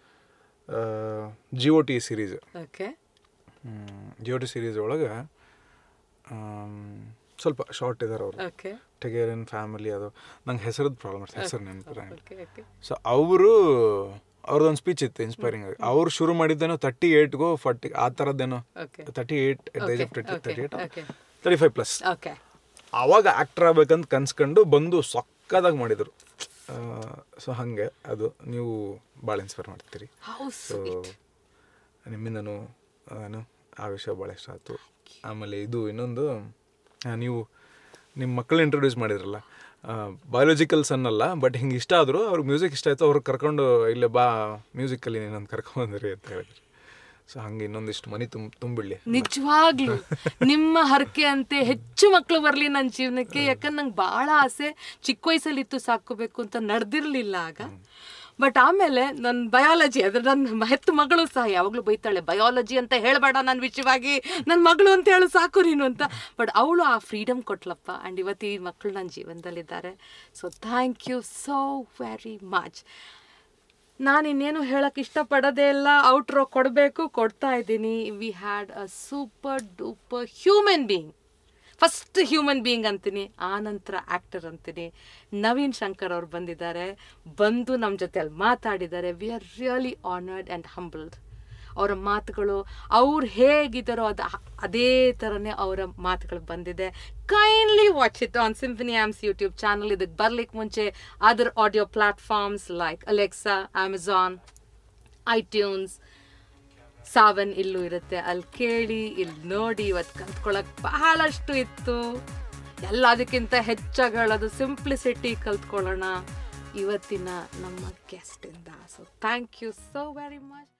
ಜಿಯೋ ಟಿ ಸೀರೀಸ್ ಓಕೆ ಜಿಯೋ ಟಿ ಸೀರೀಸ್ ಒಳಗೆ ಸ್ವಲ್ಪ ಶಾರ್ಟ್ ಇದಾರೆ ಅವರು ಓಕೆ ಟೆಗೇರಿಯನ್ ಫ್ಯಾಮಿಲಿ ಅದು ನಂಗೆ ಹೆಸರದ್ದು ಪ್ರಾಬ್ಲಮ್ ಹೆಸರು ನೆನಪಿರಂಗಿಲ್ಲ ಓಕೆ ಓಕೆ ಸೊ ಅವರು ಅವ್ರದ್ದೊಂದು ಸ್ಪೀಚ್ ಇತ್ತು ಇನ್ಸ್ಪೈರಿಂಗ್ ಆಗಿ ಅವ್ರು ಶುರು ಮಾಡಿದ್ದೇನೋ ತರ್ಟಿ ಏಯ್ಟ್ಗೋ ಫಾರ್ಟಿ ಆ ಥರದ್ದೇನೋ okay thirty eight at age of thirty thirty eight okay thirty five plus okay ಆವಾಗ ಆ್ಯಕ್ಟರ್ ಆಗ್ಬೇಕಂತ ಕನ್ಸ್ಕೊಂಡು ಬಂದು ಸಕ್ಕದಾಗಿ ಮಾಡಿದರು ಸೊ ಹಾಗೆ ಅದು ನೀವು ಭಾಳ ಇನ್ಸ್ಪೈರ್ ಮಾಡ್ತೀರಿ ಹೌ ಸೊ ನಿಮ್ಮಿಂದನೂ ಏನು ಆ ವಿಷಯ ಭಾಳ ಇಷ್ಟ ಆಯಿತು ಆಮೇಲೆ ಇದು ಇನ್ನೊಂದು ಆ, ನೀವು ನಿಮ್ಮ ಮಕ್ಕಳನ್ನ ಇಂಟ್ರೊಡ್ಯೂಸ್ ಮಾಡಿದ್ರಲ್ಲ ಬಯೋಲಜಿಕಲ್ ಸನ್ ಅಲ್ಲ ಬಟ್ ಹಿಂಗೆ ಇಷ್ಟ ಆದರೂ ಅವ್ರಿಗೆ ಮ್ಯೂಸಿಕ್ ಇಷ್ಟ ಆಯಿತು ಅವ್ರಿಗೆ ಕರ್ಕೊಂಡು ಇಲ್ಲೇ ಬಾ ಮ್ಯೂಸಿಕಲ್ಲಿ ನೀನೊಂದು ಕರ್ಕೊಂಬಂದ್ರಿ ಅಂತ ಹೇಳಿದ್ರಿ ಸೊ ಹಂಗೆ ಇನ್ನೊಂದಿಷ್ಟು ಮನಿ ತುಂಬ ತುಂಬಿಡ್ಲಿ ನಿಜವಾಗ್ಲು ನಿಮ್ಮ ಹರಕೆ ಅಂತೆ ಹೆಚ್ಚು ಮಕ್ಕಳು ಬರಲಿ ನನ್ನ ಜೀವನಕ್ಕೆ ಯಾಕಂದ್ರೆ ನಂಗೆ ಭಾಳ ಆಸೆ ಚಿಕ್ಕ ವಯಸ್ಸಲ್ಲಿ ಇತ್ತು ಸಾಕೋಬೇಕು ಅಂತ ನಡೆದಿರಲಿಲ್ಲ ಆಗ ಬಟ್ ಆಮೇಲೆ ನನ್ನ ಬಯಾಲಜಿ ಅದ್ರ ನನ್ನ ಹೆತ್ತ ಮಗಳು ಸಹ ಯಾವಾಗಲೂ ಬೈತಾಳೆ ಬಯಾಲಜಿ ಅಂತ ಹೇಳಬೇಡ ನನ್ನ ವಿಷಯವಾಗಿ ನನ್ನ ಮಗಳು ಅಂತ ಹೇಳು ಸಾಕು ನೀನು ಅಂತ ಬಟ್ ಅವಳು ಆ ಫ್ರೀಡಮ್ ಕೊಟ್ಲಪ್ಪ ಆ್ಯಂಡ್ ಇವತ್ತು ಈ ಮಕ್ಕಳು ನನ್ನ ಜೀವನದಲ್ಲಿದ್ದಾರೆ so thank you so very much ನಾನು ಇನ್ನೇನು ಹೇಳಕ್ಕೆ ಇಷ್ಟಪಡೋದೇ ಇಲ್ಲ ಔಟ್ರೋ ಕೊಡಬೇಕು ಕೊಡ್ತಾ ಇದ್ದೀನಿ we had a super duper human being first human being ಅಂತೀನಿ ಆ ನಂತರ ಆ್ಯಕ್ಟರ್ ಅಂತೀನಿ ನವೀನ್ ಶಂಕರ್ ಅವ್ರು ಬಂದಿದ್ದಾರೆ ಬಂದು ನಮ್ಮ ಜೊತೆ ಅಲ್ಲಿ ಮಾತಾಡಿದ್ದಾರೆ we are really honoured and humbled ಅವರ ಮಾತುಗಳು ಅವ್ರು ಹೇಗಿದ್ದಾರೋ ಅದು ಅದೇ ಥರನೇ ಅವರ ಮಾತುಗಳು ಬಂದಿದೆ kindly watch it on symphony ಆಮ್ಸ್ ಯೂಟ್ಯೂಬ್ ಚಾನಲ್ ಇದಕ್ಕೆ ಬರ್ಲಿಕ್ಕೆ ಮುಂಚೆ other audio platforms like Alexa Amazon iTunes Saavn ಇಲ್ಲೂ ಇರುತ್ತೆ ಅಲ್ಲಿ ಕೇಳಿ ಇಲ್ಲಿ ನೋಡಿ ಇವತ್ತು ಕಲ್ತ್ಕೊಳ್ಳೋಕೆ ಬಹಳಷ್ಟು ಇತ್ತು ಎಲ್ಲದಕ್ಕಿಂತ ಹೆಚ್ಚಾಗಿ ಹೇಳೋದು ಸಿಂಪ್ಲಿಸಿಟಿ ಕಲ್ತ್ಕೊಳ್ಳೋಣ ಇವತ್ತಿನ ನಮ್ಮ ಗೆಸ್ಟಿಂದ so thank you so very much